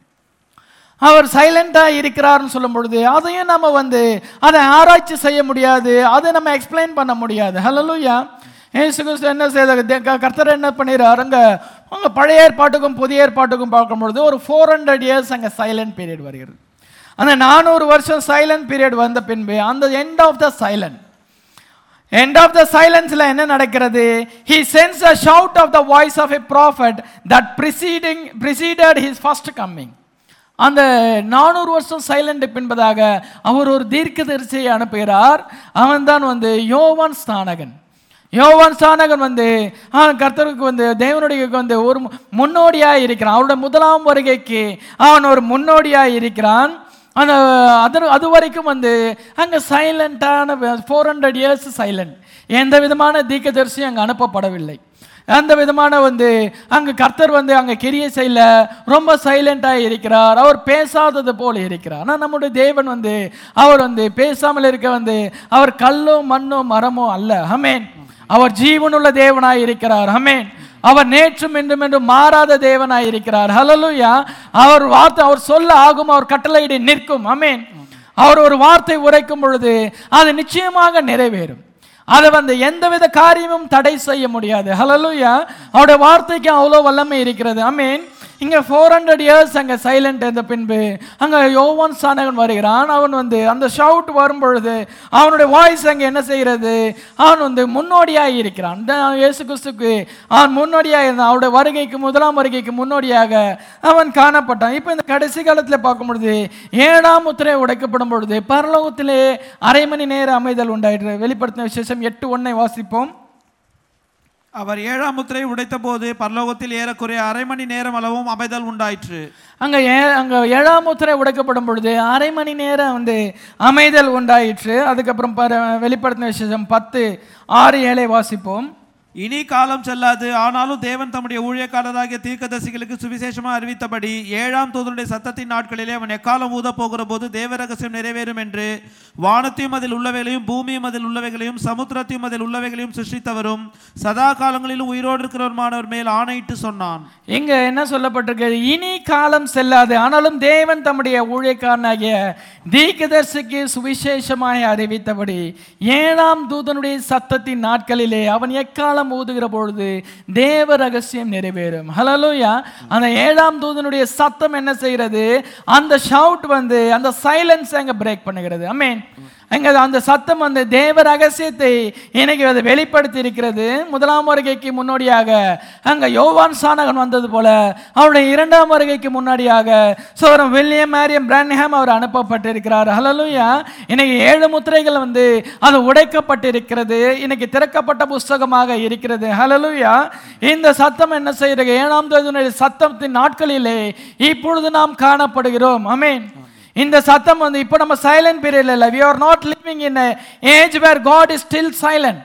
அவர் சைலண்டாக இருக்கிறார்னு சொல்லும் பொழுது அதையும் நம்ம வந்து அதை ஆராய்ச்சி செய்ய முடியாது அதை நம்ம எக்ஸ்பிளைன் பண்ண முடியாது ஹலலூயா ஏசு கிறிஸ்து என்ன செய்த கர்த்தர் என்ன பண்ணிடுறார் அங்கே உங்க பழைய ஏற்பாட்டுக்கும் புதிய ஏற்பாட்டுக்கும் பார்க்கும் பொழுது ஒரு ஃபோர் ஹண்ட்ரட் இயர்ஸ் அங்கே சைலண்ட் பீரியட் வருகிறது அந்த நானூறு வருஷம் சைலண்ட் பீரியட் வந்த பின்பு அந்த end of the silent end of the சைலன்ஸ்ல என்ன நடக்கிறது he sends a shout of the voice of a prophet that preceding preceded his first coming அந்த நானூறு வருஷம் சைலண்ட் பின்பதாக அவர் ஒரு தீர்க்கதரிசியை அனுப்புகிறார் அவன்தான் வந்து யோவான் ஸ்தானகன் யோவான் ஸ்தானகன் வந்து ஆ, கர்த்தருக்கு வந்து தேவனுடைய வந்து ஒரு முன்னோடியாக இருக்கிறான் அவருடைய முதலாம் வருகைக்கு அவன் ஒரு முன்னோடியாக இருக்கிறான் அந்த அது அது வரைக்கும் வந்து அங்கே சைலண்டான ஃபோர் ஹண்ட்ரட் இயர்ஸ் சைலண்ட் எந்த விதமான தீர்க்கதரிசியும் அங்கே அனுப்பப்படவில்லை அந்த விதமான வந்து அங்கே கர்த்தர் வந்து அங்கே கிரியை செய்யல ரொம்ப சைலண்டாக இருக்கிறார் அவர் பேசாதது போல இருக்கிறார் ஆனால் நம்முடைய தேவன் வந்து அவர் வந்து பேசாமல் இருக்க வந்து அவர் கல்லோ மண்ணோ மரமோ அல்ல ஹமேன் அவர் ஜீவனுள்ள தேவனாய் இருக்கிறார் ஹமேன் அவர் நேற்றும் என்றும் என்றும் மாறாத தேவனாய் இருக்கிறார் ஹலலுயா அவர் வார்த்தை அவர் சொல்ல ஆகும் அவர் கட்டளையிட நிற்கும் அமேன் அவர் ஒரு வார்த்தை உரைக்கும் பொழுது அது நிச்சயமாக நிறைவேறும் அதை வந்து எந்தவித காரியமும் தடை செய்ய முடியாது ஹலலுயா அவருடைய வார்த்தைக்கு அவ்வளோ வல்லமை இருக்கிறது ஐ மீன் இங்கே ஃபோர் ஹண்ட்ரட் இயர்ஸ் அங்கே சைலண்ட் இருந்த பின்பு அங்கே யோவான் சானகன் வருகிறான் அவன் வந்து அந்த ஷவுட் வரும் பொழுது அவனுடைய வாய்ஸ் அங்கே என்ன செய்கிறது அவன் வந்து முன்னோடியாக இருக்கிறான் இந்த இயேசு கிறிஸ்துக்கு அவன் முன்னோடியாக இருந்தான் அவருடைய வருகைக்கு முதலாம் வருகைக்கு முன்னோடியாக அவன் காணப்பட்டான் இப்போ இந்த கடைசி காலத்தில் பார்க்கும் பொழுது ஏழாம் முத்திரை உடைக்கப்படும் பொழுது பரலோகத்திலே அரை மணி நேர அமைதல் உண்டாயிற்று வெளிப்படுத்தின விசேஷம் எட்டு ஒன்றை வாசிப்போம் அவர் ஏழாம் முத்திரை உடைத்த போது பரலோகத்தில் ஏறக்குறைய அரை மணி நேரம் அளவும் அமைதல் உண்டாயிற்று அங்க ஏ அங்க ஏழாம் முத்திரை உடைக்கப்படும் பொழுது அரை மணி நேரம் வந்து அமைதல் உண்டாயிற்று அதுக்கப்புறம் பாரு வெளிப்படுத்தின விசேஷம் பத்து ஆறு ஏழை வாசிப்போம் இனி காலம் செல்லாது ஆனாலும் தேவன் தம்முடைய ஊழியக்காரராகிய தீர்க்கதரிசிகளுக்கு சுவிசேஷமாக அறிவித்தபடி ஏழாம் தூதனுடைய சத்தத்தின் நாட்களிலே அவன் எக்காலம் ஊத போகிற போது தேவ ரகசியம் நிறைவேறும் என்று வானத்தையும் அதில் உள்ளவைகளையும் பூமியும் அதில் உள்ளவைகளையும் சமுத்திரத்தையும் அதில் உள்ளவைகளையும் சிருஷ்டித்தவரும் சதா காலங்களிலும் உயிரோடு இருக்கிறவருமானவர் மேல் ஆணையிட்டு சொன்னான் இங்க என்ன சொல்லப்பட்டிருக்கு இனி காலம் செல்லாது ஆனாலும் தேவன் தம்முடைய ஊழியக்காரனாகிய தீர்க்கதரிசிக்கு சுவிசேஷமாய் அறிவித்தபடி ஏழாம் தூதனுடைய சத்தத்தின் நாட்களிலே அவன் எக்காலம் ஊதுகிற பொழுது தேவ ரகசியம் நிறைவேறும் ஹலலூயா அந்த ஏழாம் தூதனுடைய சத்தம் என்ன செய்கிறது அந்த ஷவுட் வந்து அந்த சைலன்ஸ் அங்க பிரேக் பண்ணுகிறது ஐ மீன் அங்க அந்த சத்தம் அந்த தேவ ரகசியத்தை எனக்கு அதை வெளிப்படுத்தி இருக்கிறது முதலாம் வருகைக்கு முன்னோடியாக அங்க யோவான் சானகன் வந்தது போல அவருடைய இரண்டாம் வருகைக்கு முன்னாடியாக சோரம் வில்லியம் மேரியம் பிரான்ஹாம் அவர் அனுப்பப்பட்டிருக்கிறார் ஹலலுயா இன்னைக்கு ஏழு முத்திரைகள் வந்து அது உடைக்கப்பட்டிருக்கிறது இன்னைக்கு திறக்கப்பட்ட புஸ்தகமாக இருக்கிறது ஹலலுயா இந்த சத்தம் என்ன செய்யறது ஏழாம் தேதியினுடைய சத்தத்தின் நாட்களிலே இப்பொழுது நாம் காணப்படுகிறோம் அமேன் இந்த சத்தம் வந்து இப்போ நம்ம சைலண்ட் பீரியட்ல இல்லை we are not living in age where God is still silent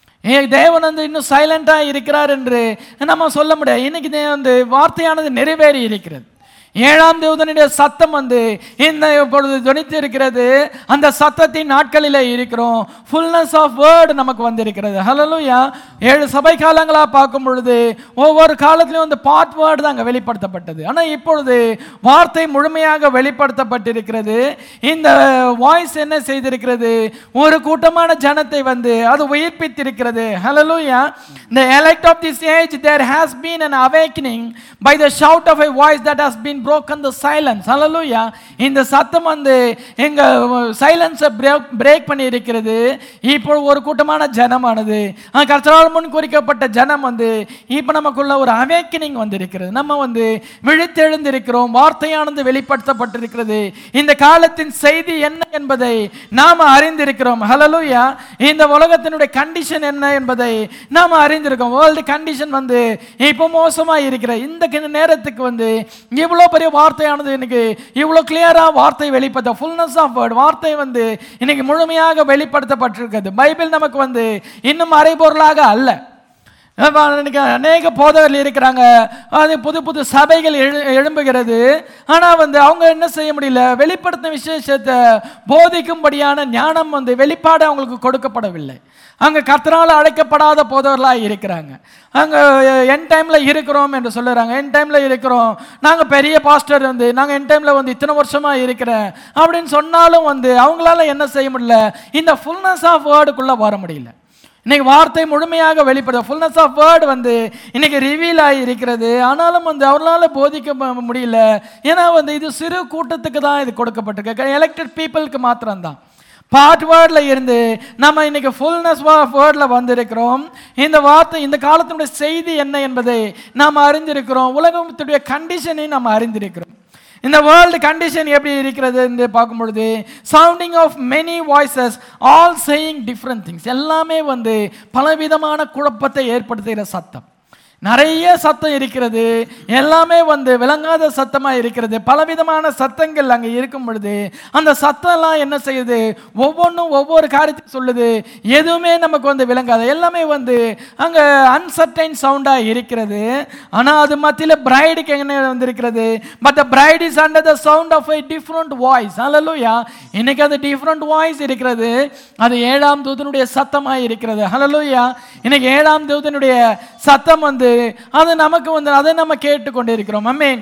a தேவன் வந்து இன்னும் சைலண்டாக இருக்கிறார் என்று நம்ம சொல்ல முடியாது இன்னைக்கு தே- வந்து வார்த்தையானது நிறைவேறி இருக்கிறது ஏழாம் தேவதனுடைய சத்தம் வந்து இந்த இப்பொழுது துணித்து இருக்கிறது அந்த சத்தத்தின் நாட்களிலே இருக்கிறோம் ஃபுல்னஸ் ஆஃப் வேர்டு நமக்கு வந்திருக்கிறது ஹலலுயா ஏழு சபை காலங்களா பார்க்கும் பொழுது ஒவ்வொரு காலத்திலும் அந்த பார்ட் வேர்டு தான் அங்கே வெளிப்படுத்தப்பட்டது ஆனால் இப்பொழுது வார்த்தை முழுமையாக வெளிப்படுத்தப்பட்டிருக்கிறது இந்த வாய்ஸ் என்ன செய்திருக்கிறது ஒரு கூட்டமான ஜனத்தை வந்து அது உயிர்ப்பித்திருக்கிறது ஹலலுயா the elect of this age there has been an awakening by the shout of a voice that has been broken the silence hallelujah இந்த சத்தம் வந்து எங்க சைலன்ஸை பிரேக் பண்ணி இருக்கிறது இப்போ ஒரு கூட்டமான ஜனமானது அஹ் கர்த்தரால் முன் குறிக்கப்பட்ட ஜனம் வந்து இப்போ நமக்குள்ள ஒரு அவேக்கனிங் வந்திருக்கிறது நம்ம வந்து விழித்தெழுந்திருக்கிறோம் வார்த்தையானது வெளிப்படுத்தப்பட்டிருக்கிறது இந்த காலத்தின் செய்தி என்ன என்பதை நாம அறிந்திருக்கிறோம் ஹலலுயா இந்த உலகத்தினுடைய கண்டிஷன் என்ன என்பதை நாம அறிந்திருக்கோம் வேர்ல்டு கண்டிஷன் வந்து இப்போ மோசமா இருக்கிற இந்த கி- நேரத்துக்கு வந்து இவ்வளோ பெரிய வார்த்தையானது இன்னைக்கு இவ்வளோ கிளியரா வார்த்தை வெளிப்படுத்த ஃபுல்னஸ் ஆஃப் வேர்ட் வார்த்தை வந்து இன்னைக்கு முழுமையாக வெளிப்படுத்தப்பட்டிருக்கிறது பைபிள் நமக்கு வந்து இன்னும் மறைபொருளாக அல்ல ஆமா, இன்னைக்கு அநேக போதகர்கள் இருக்கிறாங்க அது புது புது சபைகள் எழு எழும்புகிறது ஆனால் வந்து அவங்க என்ன செய்ய முடியல வெளிப்படுத்தின விசேஷத்தை போதிக்கும்படியான ஞானம் வந்து வெளிப்பாடு அவங்களுக்கு கொடுக்கப்படவில்லை அங்கே கர்த்தரால் அழைக்கப்படாத போதவர்களாக இருக்கிறாங்க அங்கே என் டைமில் இருக்கிறோம் என்று சொல்லுறாங்க என் டைமில் இருக்கிறோம் நாங்கள் பெரிய பாஸ்டர் வந்து நாங்கள் என் டைமில் வந்து இத்தனை வருஷமாக இருக்கிறேன் அப்படின்னு சொன்னாலும் வந்து அவங்களால என்ன செய்ய முடியல இந்த ஃபுல்னஸ் ஆஃப் வேர்டுக்குள்ளே வர முடியல இன்னைக்கு வார்த்தை முழுமையாக வெளிப்பட ஃபுல்னஸ் ஆஃப் வேர்டு வந்து இன்னைக்கு ரிவீல் ஆகி இருக்கிறது ஆனாலும் வந்து அவர்களால போதிக்க ம- முடியல ஏன்னா வந்து இது சிறு கூட்டத்துக்கு தான் இது கொடுக்கப்பட்டிருக்கு எலெக்டட் பீப்புளுக்கு மாத்திரம்தான் பார்ட் வேர்டில் இருந்து நம்ம இன்னைக்கு ஃபுல்னஸ் ஆஃப் வேர்டில் வந்திருக்கிறோம் இந்த வார்த்தை இந்த காலத்தினுடைய செய்தி என்ன என்பதை நாம் அறிந்திருக்கிறோம் உலகத்துடைய கண்டிஷனை நாம் அறிந்திருக்கிறோம் இந்த வேர்ல்டு கண்டிஷன் எப்படி இருக்கிறது என்று பார்க்கும் பொழுது sounding of many voices all saying different things எல்லாமே வந்து பலவிதமான குழப்பத்தை ஏற்படுத்துகிற சத்தம் நிறைய சத்தம் இருக்கிறது எல்லாமே வந்து விளங்காத சத்தமா இருக்கிறது பலவிதமான சத்தங்கள் அங்கே இருக்கும் பொழுது அந்த சத்தம்லாம் என்ன செய்யுது ஒவ்வொன்றும் ஒவ்வொரு காரியத்தை சொல்லுது எதுவுமே நமக்கு வந்து விளங்காது எல்லாமே வந்து அங்கே அன்சர்டைன் சவுண்டாக இருக்கிறது ஆனால் அது மத்தியில் பிரைடுக்கு என்ன வந்திருக்கிறது but the pride is under the sound of a different voice ஹalleluya இன்னைக்கு அது டிஃப்ரெண்ட் வாய்ஸ் இருக்கிறது அது ஏழாம் தூதனுடைய சத்தமாக இருக்கிறது ஹalleluya இன்னைக்கு ஏழாம் தூதனுடைய சத்தம் வந்து அது நமக்கு வந்து அதை நம்ம கேட்டுக்கொண்டு இருக்கிறோம் அம்மேன்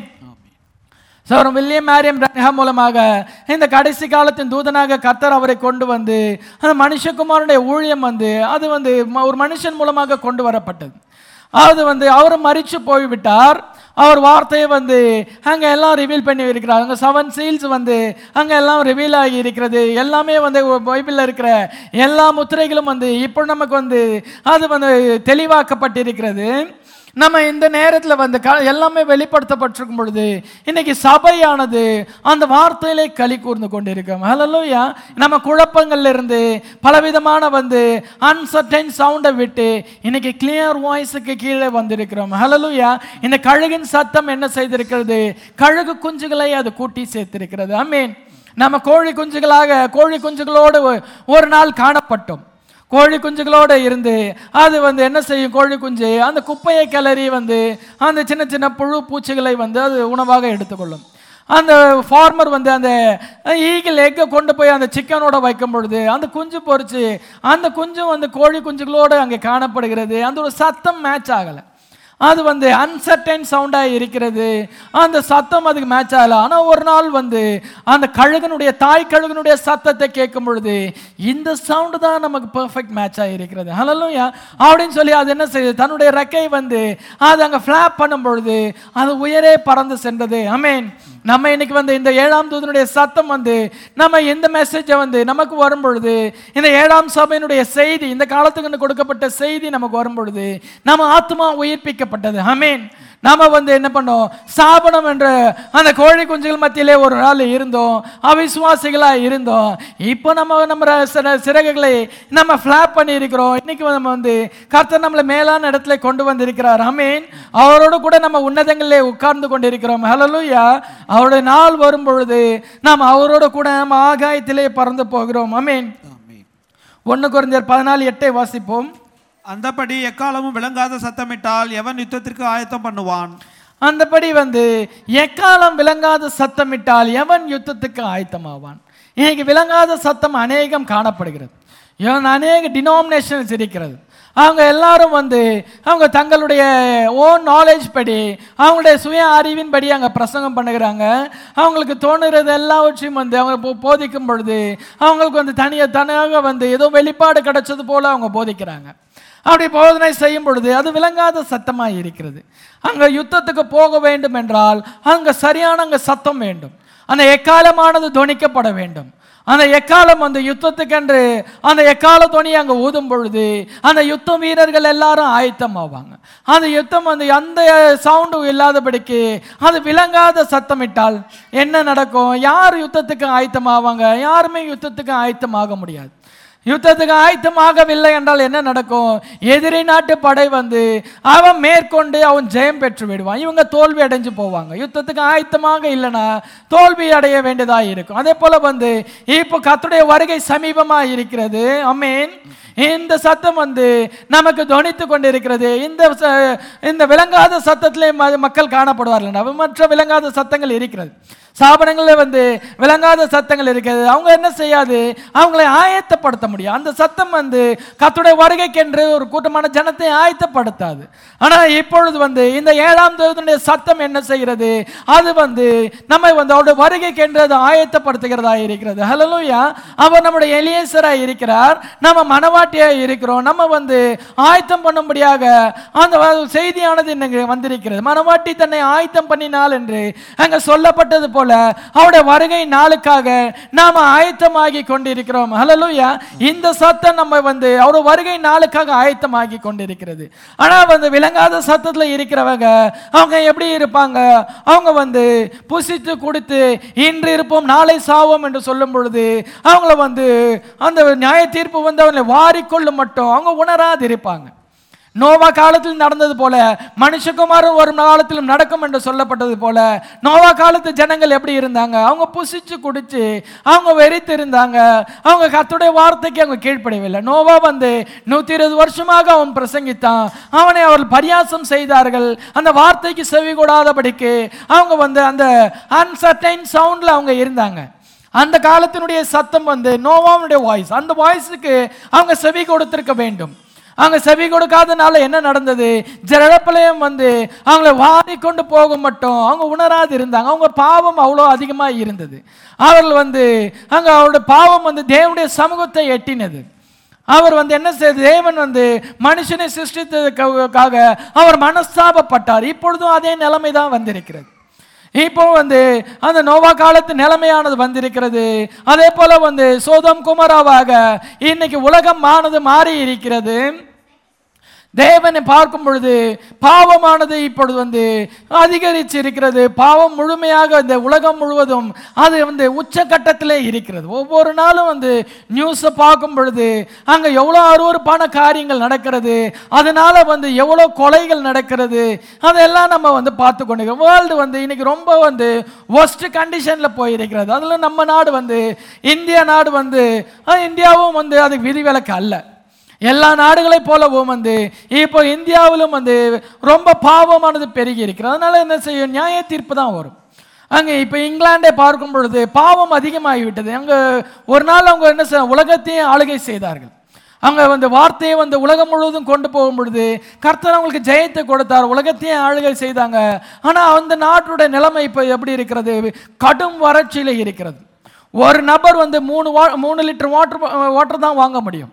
சௌரம் வில்லியம் மேரியம் ரன்ஹாம் மூலமாக இந்த கடைசி காலத்தின் தூதனாக கர்த்தர் அவரை கொண்டு வந்து அந்த மனுஷகுமாரனுடைய ஊழியம் வந்து அது வந்து ம- ஒரு மனுஷன் மூலமாக கொண்டு வரப்பட்டது அது வந்து அவர் மறித்து போய்விட்டார் அவர் வார்த்தையை வந்து அங்கே எல்லாம் ரிவீல் பண்ணி இருக்கிறார் அங்கே செவன் சீல்ஸ் வந்து அங்கே எல்லாம் ரிவீல் ஆகி இருக்கிறது எல்லாமே வந்து பைபிளில் இருக்கிற எல்லா முத்திரைகளும் வந்து இப்போ நமக்கு வந்து அது வந்து தெளிவாக்கப்பட்டிருக்கிறது நம்ம இந்த நேரத்தில் வந்து க எல்லாமே வெளிப்படுத்தப்பட்டிருக்கும் பொழுது இன்னைக்கு சபையானது அந்த வார்த்தையிலே களி கூர்ந்து கொண்டிருக்கோம் ஹalleluya நம்ம குழப்பங்கள்ல இருந்து பலவிதமான வந்து அன்சர்டைன் சவுண்டை விட்டு இன்னைக்கு கிளியர் வாய்ஸுக்கு கீழே வந்திருக்கிறோம் ஹalleluya இந்த கழுகின் சத்தம் என்ன செய்திருக்கிறது கழுகு குஞ்சுகளை அது கூட்டி சேர்த்திருக்கிறது ஆமீன் நம்ம கோழி குஞ்சுகளாக கோழி குஞ்சுகளோடு ஒ- ஒரு நாள் காணப்பட்டோம் கோழி குஞ்சுகளோடு இருந்து அது வந்து என்ன செய்யும் கோழி குஞ்சு அந்த குப்பையை கிளறி வந்து அந்த சின்ன சின்ன புழு பூச்சிகளை வந்து அது உணவாக எடுத்துக்கொள்ளும் அந்த ஃபார்மர் வந்து அந்த ஈகிள் எக்கை கொண்டு போய் அந்த சிக்கனோட வைக்கும் பொழுது அந்த குஞ்சு பொரிச்சு அந்த குஞ்சு வந்து கோழி குஞ்சுகளோடு அங்கே காணப்படுகிறது அந்த ஒரு சத்தம் மேட்ச் ஆகலை அது வந்து அன்சர்டைன் சவுண்டாக இருக்கிறது அந்த சத்தம் அதுக்கு மேட்ச் ஆகல ஆனால் ஒரு நாள் வந்து அந்த கழுகனுடைய தாய் கழுகனுடைய சத்தத்தை கேட்கும் பொழுது இந்த சவுண்டு தான் நமக்கு பெர்ஃபெக்ட் மேட்ச் ஆகிருக்கிறது ஹலோயா அப்படின்னு சொல்லி அது என்ன செய்யுது தன்னுடைய ரெக்கை வந்து அது அங்கே ஃப்ளாப் பண்ணும் பொழுது அது உயரே பறந்து சென்றது அமேன் நம்ம இன்னைக்கு வந்து இந்த ஏழாம் தூதனுடைய சத்தம் வந்து நம்ம இந்த மெசேஜை வந்து நமக்கு வரும் பொழுது இந்த ஏழாம் சபையினுடைய செய்தி இந்த காலத்துக்கு கொடுக்கப்பட்ட செய்தி நமக்கு வரும் பொழுது நம்ம ஆத்மா உயிர்ப்பிக்கப்பட்டது ஆமென் நாம வந்து என்ன பண்ணோம் சாபனம் என்ற அந்த கோழி குஞ்சுகள் மத்தியிலே ஒரு நாள் இருந்தோம் அவிசுவாசிகளா இருந்தோம் இப்போ நம்ம நம்ம சிற- சிறகுகளை நம்ம ஃபிளாப் பண்ணி இருக்கிறோம் இன்னைக்கு நம்ம வந்து கர்த்தர் நம்மளை மேலான இடத்துல கொண்டு வந்திருக்கிறார் ஆமென் அவரோடு கூட நம்ம உன்னதங்களிலே உட்கார்ந்து கொண்டிருக்கிறோம் ஹalleluya அவருடைய நாள் வரும் பொழுது நாம் அவரோட கூட நம்ம ஆகாயத்திலே பறந்து போகிறோம் ஆமென் ஒன்று குறைஞ்சர் பதினாலு எட்டை வாசிப்போம் அந்தபடி எக்காலமும் விளங்காத சத்தமிட்டால் எவன் யுத்தத்திற்கு ஆயத்தம் பண்ணுவான் அந்தபடி வந்து எக்காலம் விளங்காத சத்தமிட்டால் எவன் யுத்தத்துக்கு ஆயத்தமாவான் இன்னைக்கு விளங்காத சத்தம் அநேகம் காணப்படுகிறது இவன் அநேக டினாமினேஷன்ஸ் இருக்கிறது அவங்க எல்லாரும் வந்து அவங்க தங்களுடைய ஓன் நாலேஜ் படி அவங்களுடைய சுய அறிவின் படி அங்கே பிரசங்கம் பண்ணுகிறாங்க அவங்களுக்கு தோணுறது எல்லாவற்றையும் வந்து அவங்க போ- போதிக்கும் பொழுது அவங்களுக்கு வந்து தனியாக தனியாக வந்து ஏதோ வெளிப்பாடு கிடைச்சது போல அவங்க போதிக்கிறாங்க அப்படி போதனை செய்யும் பொழுது அது விளங்காத சத்தமாக இருக்கிறது அங்கே யுத்தத்துக்கு போக வேண்டும் என்றால் அங்கே சரியான அங்கே சத்தம் வேண்டும் அந்த எக்காலமானது தொனிக்கப்பட வேண்டும் அந்த எக்காலம் அந்த யுத்தத்துக்கென்று அந்த எக்கால துணி அங்கே ஊதும் பொழுது அந்த யுத்த வீரர்கள் எல்லாரும் ஆயத்தமாவாங்க அந்த யுத்தம் வந்து அந்த சவுண்டும் இல்லாதபடிக்கு அது விளங்காத சத்தமிட்டால் என்ன நடக்கும் யார் யுத்தத்துக்கு ஆயத்தமாவாங்க யாருமே யுத்தத்துக்கு ஆயத்தமாக முடியாது யுத்தத்துக்கு ஆயத்தமாகவில்லை என்றால் என்ன நடக்கும் எதிரி நாட்டு படை வந்து அவன் மேற்கொண்டு அவன் ஜெயம் பெற்று விடுவான் இவங்க தோல்வி அடைஞ்சு போவாங்க யுத்தத்துக்கு ஆயத்தமாக இல்லைன்னா தோல்வி அடைய வேண்டியதாக இருக்கும் அதே போல வந்து இப்போ கத்துடைய வருகை சமீபமா இருக்கிறது அமேன் இந்த சத்தம் வந்து நமக்கு தொனித்து கொண்டிருக்கிறது இந்த ச- இந்த விளங்காத சத்தத்திலே ம- மக்கள் காணப்படுவார்கள் மற்ற விளங்காத சத்தங்கள் இருக்கிறது ஸ்தாபனங்களில் வந்து விளங்காத சத்தங்கள் இருக்கிறது அவங்க என்ன செய்யாது அவங்களை ஆயத்தப்படுத்த முடியும் அந்த சத்தம் வந்து கத்துடைய வருகைக்கென்று ஒரு கூட்டமான ஜனத்தை ஆயத்தப்படுத்தாது ஆனால் இப்பொழுது வந்து இந்த ஏழாம் தேவனுடைய சத்தம் என்ன செய்கிறது அது வந்து நம்மை வந்து அவருடைய வருகைக்கென்று அது ஆயத்தப்படுத்துகிறதா இருக்கிறது ஹலலூயா அவர் நம்முடைய எலியேசராக இருக்கிறார் நம்ம மனவாட்டியாக இருக்கிறோம் நம்ம வந்து ஆயத்தம் பண்ணும்படியாக அந்த வ- செய்தியானது இன்னைக்கு வந்திருக்கிறது மனவாட்டி தன்னை ஆயத்தம் பண்ணினாள் என்று அங்க சொல்லப்பட்டது போல அவருடைய வருகை நாளுக்காக நாம ஆயத்தமாகி கொண்டிருக்கிறோம் ஹalleluya இந்த சத்தம் நம்ம வந்து அவருடைய வருகை நாளுக்காக ஆயத்தமாகி கொண்டிருக்கிறது ஆனா வந்து விளங்காத சத்தத்துல இருக்கிறவங்க அவங்க எப்படி இருப்பாங்க அவங்க வந்து புசித்து குடித்து இன்று இருப்போம் நாளை சாவோம் என்று சொல்லும் பொழுது அவங்கள வந்து அந்த நியாய தீர்ப்பு வந்து அவங்களை வாரிக்கொள்ளும் மட்டும் அவங்க உணராது இருப்பாங்க நோவா காலத்தில் நடந்தது போல மனுஷகுமாரன் ஒரு காலத்திலும் நடக்கும் என்று சொல்லப்பட்டது போல நோவா காலத்து ஜனங்கள் எப்படி இருந்தாங்க அவங்க புசிச்சு குடிச்சு அவங்க வெறித்து இருந்தாங்க அவங்க கத்துடைய வார்த்தைக்கு அவங்க கீழ்ப்படியவில்லை நோவா வந்து நூத்தி இருபது வருஷமாக அவன் பிரசங்கித்தான் அவனை அவர்கள் பரியாசம் செய்தார்கள் அந்த வார்த்தைக்கு செவி கொடாதபடிக்கு அவங்க வந்து அந்த அன்சர்டைன் சவுண்ட்ல அவங்க இருந்தாங்க அந்த காலத்தினுடைய சத்தம் வந்து நோவாவுடைய வாய்ஸ் அந்த வாய்ஸுக்கு அவங்க செவி கொடுத்திருக்க வேண்டும் அவங்க செவி கொடுக்காதனால என்ன நடந்தது ஜலப்பலயம் வந்து அவங்கள வாரி கொண்டு போக மட்டும் அவங்க உணராது இருந்தாங்க அவங்க பாவம் அவ்வளோ அதிகமாக இருந்தது அவர்கள் வந்து அங்கே அவருடைய பாவம் வந்து தேவனுடைய சமூகத்தை எட்டினது அவர் வந்து என்ன செய்து தேவன் வந்து மனுஷனை சிருஷ்டித்ததுக்காக அவர் மனஸ்தாபப்பட்டார் இப்பொழுதும் அதே நிலைமை தான் வந்திருக்கிறது இப்போ வந்து அந்த நோவா காலத்து நிலைமையானது வந்திருக்கிறது அதே போல வந்து சோதம் குமராவாக இன்னைக்கு உலகம் ஆனது மாறி இருக்கிறது தேவனை பார்க்கும் பொழுது பாவமானது இப்பொழுது வந்து அதிகரிச்சு இருக்கிறது பாவம் முழுமையாக இந்த உலகம் முழுவதும் அது வந்து உச்சக்கட்டத்திலே இருக்கிறது ஒவ்வொரு நாளும் வந்து நியூஸை பார்க்கும் பொழுது அங்கே எவ்வளோ அருவருப்பான காரியங்கள் நடக்கிறது அதனால வந்து எவ்வளோ கொலைகள் நடக்கிறது அதெல்லாம் நம்ம வந்து பார்த்து கொண்டிருக்கோம் வேர்ல்டு வந்து இன்னைக்கு ரொம்ப வந்து ஒஸ்ட் கண்டிஷனில் போயிருக்கிறது அதில் நம்ம நாடு வந்து இந்தியா நாடு வந்து அஹ், இந்தியாவும் வந்து அதுக்கு விதிவிலக்கு அல்ல எல்லா நாடுகளைப் போலவும் வந்து இப்போ இந்தியாவிலும் வந்து ரொம்ப பாவமானது பெருகி இருக்கிறது அதனால என்ன செய்யும் நியாய தீர்ப்பு தான் வரும் அங்கே இப்போ இங்கிலாண்டை பார்க்கும் பொழுது பாவம் அதிகமாகிவிட்டது அங்கே ஒரு நாள் அவங்க என்ன செய்ய உலகத்தையும் ஆளுகை செய்தார்கள் அங்கே வந்து வார்த்தையை வந்து உலகம் முழுவதும் கொண்டு போகும் பொழுது கர்த்தர் அவங்களுக்கு ஜெயத்தை கொடுத்தார் உலகத்தையும் ஆளுகை செய்தாங்க ஆனால் அந்த நாட்டுடைய நிலைமை இப்போ எப்படி இருக்கிறது கடும் வறட்சியில் இருக்கிறது ஒரு நபர் வந்து மூணு வா மூணு லிட்டர் வாட்டர் வாட்டர் தான் வாங்க முடியும்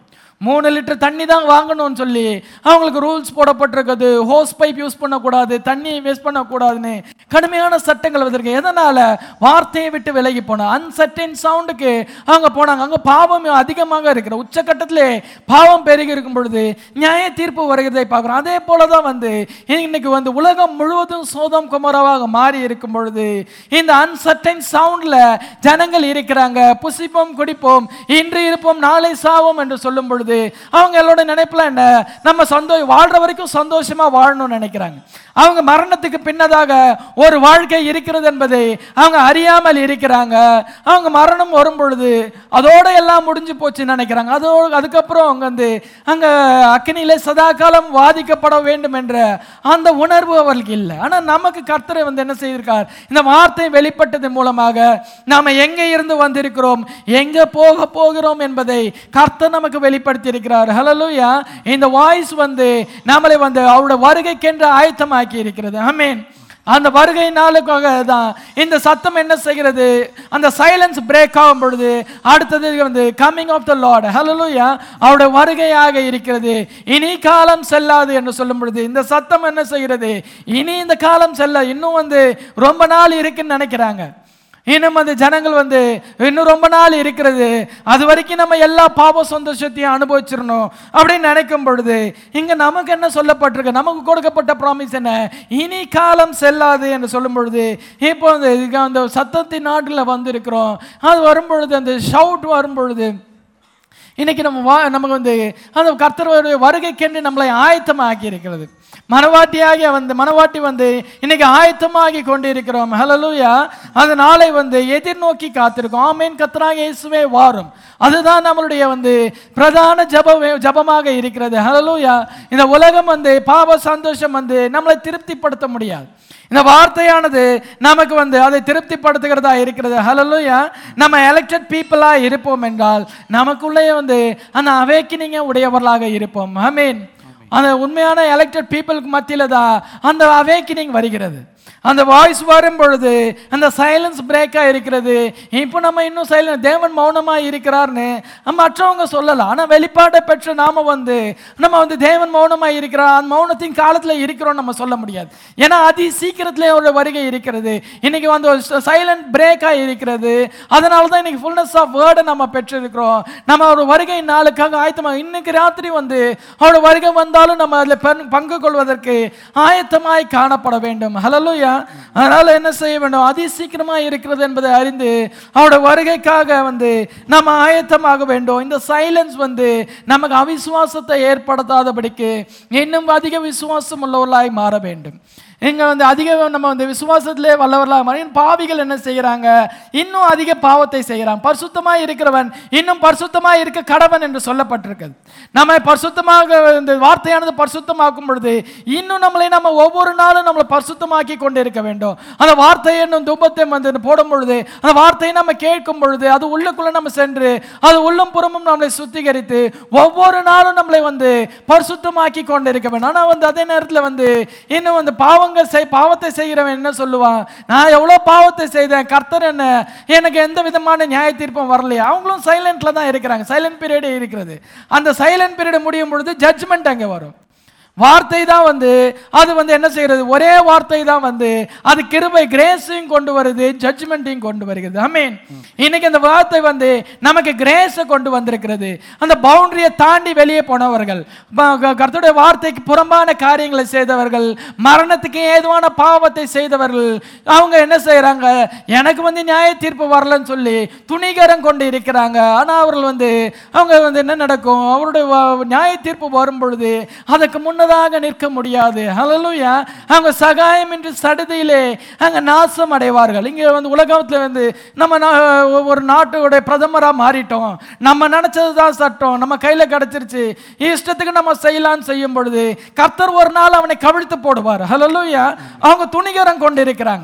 மூணு லிட்டர் தண்ணி தான் வாங்கணும்னு சொல்லி அவங்களுக்கு ரூல்ஸ் போடப்பட்டிருக்குது ஹோஸ் பைப் யூஸ் பண்ணக்கூடாது தண்ணி வேஸ்ட் பண்ணக்கூடாதுன்னு கடுமையான சட்டங்கள் வந்திருக்கு எதனால வார்த்தையை விட்டு விலகி போன அன்சர்டன் சவுண்டுக்கு அவங்க போனாங்க அங்க பாவம் அதிகமாக இருக்கிற உச்சக்கட்டத்திலே பாவம் பெருகி இருக்கும் பொழுது நியாய தீர்ப்பு வருகிறதை பார்க்குறோம் அதே போல தான் வந்து இன்னைக்கு வந்து உலகம் முழுவதும் சோதம் குமரவாக மாறி இருக்கும் பொழுது இந்த அன்சர்டன் சவுண்ட்ல ஜனங்கள் இருக்கிறாங்க புசிப்போம் குடிப்போம் இன்று இருப்போம் நாளை சாவோம் என்று சொல்லும் பொழுது அவங்களோட நினைப்புல என்ன நம்ம சந்தோ வாழ்ற வரைக்கும் சந்தோஷமா வாழணும்னு நினைக்கிறாங்க அவங்க மரணத்துக்கு பின்னதாக ஒரு வாழ்க்கை இருக்கிறது என்பதை அவங்க அறியாமல் இருக்கிறாங்க அவங்க மரணம் வரும் பொழுது அதோட எல்லாம் முடிஞ்சு போச்சுன்னு நினைக்கிறாங்க அதோடு அதுக்கப்புறம் அவங்க வந்து அங்க அக்னியிலே சதா காலம் வாதிக்கப்பட வேண்டும் என்ற அந்த உணர்வு அவர்களுக்கு இல்லை ஆனா நமக்கு கர்த்தரை வந்து என்ன செய்திருக்கார் இந்த வார்த்தை வெளிப்பட்டது மூலமாக நாம எங்க இருந்து வந்திருக்கிறோம் எங்க போக போகிறோம் என்பதை கர்த்தர் நமக்கு வெளிப்படுத்தி இருக்கிறார் ஹalleluya இந்த வாய்ஸ் வந்து நம்மளை வந்து அவருடைய வருகைக்கென்று ஆயத்தமாக்கி இருக்கிறது ஆமென் அந்த வருகை நாளுக்காக தான் இந்த சத்தம் என்ன செய்கிறது அந்த சைலன்ஸ் பிரேக் ஆகும் பொழுது அடுத்தது வந்து கம்மிங் ஆஃப் த லார்ட் ஹalleluya அவருடைய வருகையாக இருக்கிறது இனி காலம் செல்லாது என்று சொல்லும் பொழுது இந்த சத்தம் என்ன செய்கிறது இனி இந்த காலம் செல்ல இன்னும் வந்து ரொம்ப நாள் இருக்குன்னு நினைக்கிறாங்க இன்னும் அந்த ஜனங்கள் வந்து இன்னும் ரொம்ப நாள் இருக்கிறது அது வரைக்கும் நம்ம எல்லா பாவ சந்தோஷத்தையும் அனுபவிச்சிடணும் அப்படின்னு நினைக்கும் பொழுது இங்க நமக்கு என்ன சொல்லப்பட்டிருக்கு நமக்கு கொடுக்கப்பட்ட ப்ராமிஸ் என்ன இனி காலம் செல்லாது என்று சொல்லும் பொழுது இப்போ அந்த இதுக்கு அந்த சத்தத்தின் நாட்டில் வந்து இருக்கிறோம் அது வரும் பொழுது அந்த ஷவுட் வரும் பொழுது இன்னைக்கு நம்ம வா நமக்கு வந்து அந்த கர்த்தருடைய வருகைக்கென்று நம்மளை ஆயத்தமாக்கி இருக்கிறது மனவாட்டியாகிய வந்து மனவாட்டி வந்து இன்னைக்கு ஆயத்தமாகி கொண்டு இருக்கிறோம் ஹலலூயா அந்த நாளை வந்து எதிர்நோக்கி காத்திருக்கோம் ஆமேன் கத்தராக இயேசுவே வாரும் அதுதான் நம்மளுடைய வந்து பிரதான ஜப ஜபமாக இருக்கிறது ஹலலூயா இந்த உலகம் வந்து பாவ சந்தோஷம் வந்து நம்மளை திருப்திப்படுத்த முடியாது இந்த வார்த்தையானது நமக்கு வந்து அதை திருப்திப்படுத்துகிறதா இருக்கிறது ஹலலூயா நம்ம எலெக்டட் பீப்புளா இருப்போம் என்றால் நமக்குள்ளே வந்து அந்த அவேக்கினிங்க உடையவர்களாக இருப்போம் ஐ அந்த உண்மையான எலெக்டட் பீப்புளுக்கு மத்தியில தான் அந்த அவேக்கினிங் வருகிறது அந்த வாய்ஸ் வரும் பொழுது அந்த சைலன்ஸ் பிரேக்காக இருக்கிறது இப்போ நம்ம இன்னும் சைலன்ஸ் தேவன் மௌனமா இருக்கிறார்னு நம்ம மற்றவங்க சொல்லலாம் ஆனால் வெளிப்பாடை பெற்ற நாம வந்து நம்ம வந்து தேவன் மௌனமா இருக்கிறார் அந்த மௌனத்தின் காலத்தில் இருக்கிறோம் நம்ம சொல்ல முடியாது ஏன்னா அதி சீக்கிரத்திலே ஒரு வருகை இருக்கிறது இன்னைக்கு வந்து ஒரு சைலண்ட் பிரேக்காக இருக்கிறது அதனால தான் இன்னைக்கு ஃபுல்னஸ் ஆஃப் வேர்டை நம்ம பெற்றிருக்கிறோம் நம்ம ஒரு வருகை நாளுக்காக ஆயத்தமாக இன்னைக்கு ராத்திரி வந்து அவரோட வருகை வந்தாலும் நம்ம அதில் பங்கு கொள்வதற்கு ஆயத்தமாய் காணப்பட வேண்டும் ஹலலூயா அதனால என்ன செய்ய வேண்டும் அதி சீக்கிரமா இருக்கிறது என்பதை அறிந்து அவரோட வருகைக்காக வந்து நம்ம ஆயத்தமாக வேண்டும் இந்த சைலன்ஸ் வந்து நமக்கு அவிசுவாசத்தை ஏற்படுத்தாதபடிக்கு இன்னும் அதிக விசுவாசம் உள்ளவர்களாய் மாற வேண்டும் இங்க வந்து அதிக நம்ம வந்து விசுவாசத்திலே வல்லவர்களாக மாறி பாவிகள் என்ன செய்கிறாங்க இன்னும் அதிக பாவத்தை செய்கிறாங்க பரிசுத்தமாக இருக்கிறவன் இன்னும் பரிசுத்தமாக இருக்க கடவன் என்று சொல்லப்பட்டிருக்கிறது நம்ம பரிசுத்தமாக இந்த வார்த்தையானது பரிசுத்தமாக்கும் பொழுது இன்னும் நம்மளை நம்ம ஒவ்வொரு நாளும் நம்மளை பரிசுத்தமாக்கி கொண்டு இருக்க வேண்டும் அந்த வார்த்தை என்னும் துன்பத்தை வந்து போடும் பொழுது அந்த வார்த்தையை நம்ம கேட்கும் பொழுது அது உள்ளுக்குள்ள நம்ம சென்று அது உள்ளும் புறமும் நம்மளை சுத்திகரித்து ஒவ்வொரு நாளும் நம்மளை வந்து பரிசுத்தமாக்கி கொண்டு இருக்க வேண்டும் ஆனால் வந்து அதே நேரத்தில் வந்து இன்னும் வந்து பாவங்கள் செய் பாவத்தை செய்கிறவன் என்ன சொல்லுவான் நான் எவ்வளோ பாவத்தை செய்தேன் கர்த்தர் என்ன எனக்கு எந்த விதமான நியாய தீர்ப்பும் வரலையே அவங்களும் சைலண்ட்ல தான் இருக்கிறாங்க சைலண்ட் பீரியடே இருக்கிறது அந்த சைலண்ட் பீரியட் முடியும் பொழுது ஜட்ஜ்மெண்ட் அங்கே வரும் வார்த்தை தான் வந்து அது வந்து என்ன செய்கிறது ஒரே வார்த்தை தான் வந்து அது கிருபை கிரேஸையும் கொண்டு வருது ஜட்ஜ்மெண்ட்டையும் கொண்டு வருகிறது அமீன் இன்னைக்கு அந்த வார்த்தை வந்து நமக்கு கிரேஸை கொண்டு வந்திருக்கிறது அந்த பவுண்டரியை தாண்டி வெளியே போனவர்கள் கர்த்தருடைய வார்த்தைக்கு புறம்பான காரியங்களை செய்தவர்கள் மரணத்துக்கு ஏதுவான பாவத்தை செய்தவர்கள் அவங்க என்ன செய்கிறாங்க எனக்கு வந்து நியாய தீர்ப்பு வரலன்னு சொல்லி துணிகரம் கொண்டு இருக்கிறாங்க ஆனால் அவர்கள் வந்து அவங்க வந்து என்ன நடக்கும் அவருடைய வ- நியாய தீர்ப்பு வரும் பொழுது அதற்கு முன்னதாக நிற்க முடியாது ஹalleluya அவங்க சகாயமின்றி சடுதியிலே அங்க நாசம் அடைவார்கள் இங்க வந்து உலகத்துல வந்து நம்ம நா- ஒரு நாட்டோட பிரதமரா மாறிட்டோம் நம்ம நினைச்சது தான் சட்டம் நம்ம கையில கிடைச்சிருச்சு இஷ்டத்துக்கு நம்ம செய்யலாம்னு செய்யும் பொழுது கர்த்தர் ஒரு நாள் அவனை கவிழ்த்து போடுவார் ஹalleluya அவங்க துணிகரம் கொண்டு இருக்கிறாங்க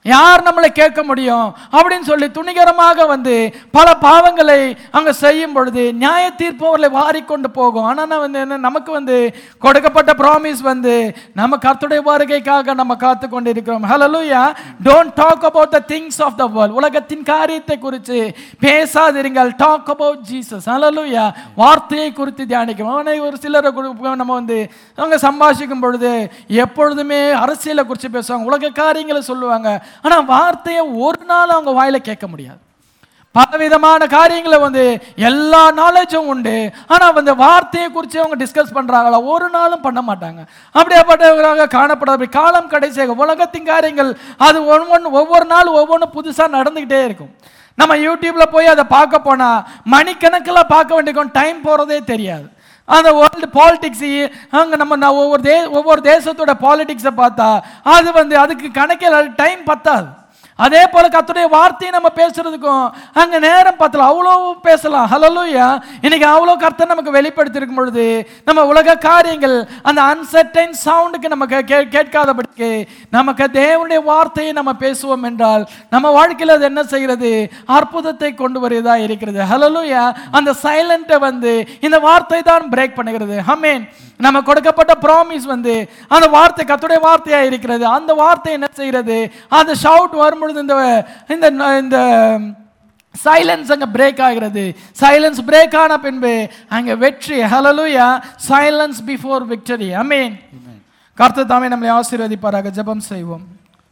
யார் நம்மளை கேட்க முடியும் அப்படின்னு சொல்லி துணிகரமாக வந்து பல பாவங்களை அங்க செய்யும் பொழுது நியாய தீர்ப்பு அவர்களை வாரிக்கொண்டு போகும் ஆனா நான் வந்து என்ன நமக்கு வந்து கொடுக்கப்பட்ட ப்ராமிஸ் வந்து நம்ம கர்த்தருடைய வருகைக்காக நம்ம காத்து கொண்டு இருக்கிறோம் ஹalleluya don't talk about the things of the world உலகத்தின் காரியத்தை குறித்து பேசாதிருங்கள் டாக் about ஜீசஸ் ஹalleluya வார்த்தையை குறித்து தியானிக்கும் அவனை ஒரு சிலரை குறி- நம்ம வந்து அவங்க சம்பாஷிக்கும் பொழுது எப்பொழுதுமே அரசியலை குறித்து பேசுவாங்க உலக காரியங்களை சொல்லுவாங்க ஆனா வார்த்தையை ஒரு நாள் அவங்க வாயில கேட்க முடியாது பலவிதமான காரியங்களை வந்து எல்லா நாலேஜும் உண்டு ஆனா வந்து வார்த்தையை குறித்து அவங்க டிஸ்கஸ் பண்றாங்களா ஒரு நாளும் பண்ண மாட்டாங்க அப்படியாப்பட்டவர்களாக காணப்படாத காலம் கடைசியாக உலகத்தின் காரியங்கள் அது ஒவ்வொன்று ஒவ்வொரு நாள் ஒவ்வொன்றும் புதுசா நடந்துக்கிட்டே இருக்கும் நம்ம யூடியூப்ல போய் அதை பார்க்க போனா மணிக்கணக்கில் பார்க்க வேண்டியிருக்கும் டைம் போறதே தெரியாது அந்த வேர்ல்டு பாலிடிக்ஸ் அங்கே நம்ம நான் ஒவ்வொரு தே ஒவ்வொரு தேசத்தோட பாலிடிக்ஸை பார்த்தா அது வந்து அதுக்கு கணக்கில் டைம் பத்தாது அதே போல கர்த்தருடைய வார்த்தையை நம்ம பேசுறதுக்கும் அங்க நேரம் பத்தல அவ்வளோ பேசலாம் ஹலலூயா இன்னைக்கு அவ்வளோ கர்த்தர் நமக்கு வெளிப்படுத்தியிருக்கும் பொழுது நம்ம உலக காரியங்கள் அந்த அன்சர்டைன் சவுண்டுக்கு நம்ம கே- கே- கேட்காதபடிக்கு நமக்கு தேவனுடைய வார்த்தையை நம்ம பேசுவோம் என்றால் நம்ம வாழ்க்கையில் அது என்ன செய்கிறது அற்புதத்தை கொண்டு வருவதா இருக்கிறது ஹலலூயா அந்த சைலண்ட்டை வந்து இந்த வார்த்தை தான் பிரேக் பண்ணுகிறது ஹமேன் நம்ம கொடுக்கப்பட்ட ப்ராமிஸ் வந்து அந்த வார்த்தை கத்துடைய வார்த்தையா இருக்கிறது அந்த வார்த்தை என்ன செய்கிறது அந்த ஷவுட் வரும்பொழுது இந்த இந்த இந்த சைலன்ஸ் அங்க பிரேக் ஆகிறது சைலன்ஸ் பிரேக் ஆன பின்பு அங்க வெற்றி hallelujah silence before victory amen கர்த்தர் தாமே நம்மளை ஆசீர்வதிப்பாராக ஜெபம் செய்வோம்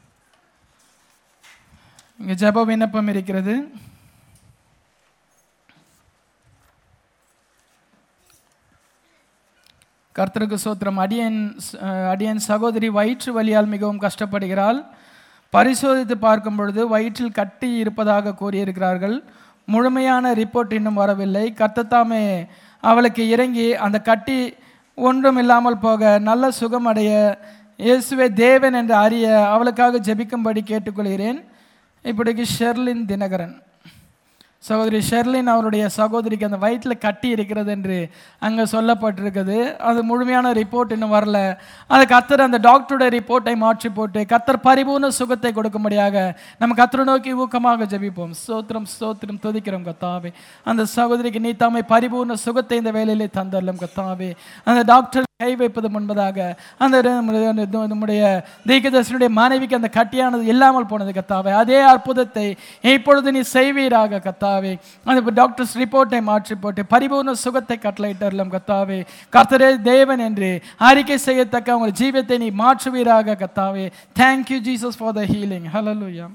இங்க ஜெப விண்ணப்பம் இருக்கிறது கர்த்தருக்கு சோத்திரம் அடியன் அஹ், அடியன் சகோதரி வயிற்று வலியால் மிகவும் கஷ்டப்படுகிறாள் பரிசோதித்து பார்க்கும் பொழுது வயிற்றில் கட்டி இருப்பதாக கூறியிருக்கிறார்கள் முழுமையான ரிப்போர்ட் இன்னும் வரவில்லை கர்த்தத்தாமே அவளுக்கு இறங்கி அந்த கட்டி ஒன்றும் இல்லாமல் போக நல்ல சுகம் அடைய இயேசுவே தேவன் என்று அறிய அவளுக்காக ஜெபிக்கும்படி கேட்டுக்கொள்கிறேன் இப்படிக்கு ஷெர்லின் தினகரன் சகோதரி ஷெர்லின் அவருடைய சகோதரிக்கு அந்த வயிற்றில் கட்டி இருக்கிறது என்று அங்கே சொல்லப்பட்டிருக்குது அது முழுமையான ரிப்போர்ட் இன்னும் வரல அது கத்தர் அந்த டாக்டருடைய ரிப்போர்ட்டை மாற்றி போட்டு கத்தர் பரிபூர்ண சுகத்தை கொடுக்கும்படியாக நம்ம கத்தரை நோக்கி ஊக்கமாக ஜெபிப்போம் ஸ்தோத்திரம் ஸ்தோத்திரம் துதிக்கிறோம் கத்தாவே அந்த சகோதரிக்கு நீ தாமை பரிபூர்ண சுகத்தை இந்த வேலையிலே தந்தரலும் கத்தாவே அந்த டாக்டர் கை வைப்பது முன்பதாக அந்த நம்முடைய- அந்த நம்முடைய தீகதர்சனுடைய மனைவிக்கு அந்த கட்டியானது இல்லாமல் போனது கத்தாவே அதே அற்புதத்தை இப்பொழுது நீ செய்வீராக கத்தாவே அந்த டாக்டர்ஸ் ரிப்போர்ட்டை மாற்றி போட்டு பரிபூர்ண சுகத்தை கட்டளையிட்டரலாம் கத்தாவே கர்த்தரே தேவன் என்று அறிக்கை செய்யத்தக்க உங்கள் ஜீவியத்தை நீ மாற்றுவீராக கத்தாவே thank you Jesus for the healing hallelujah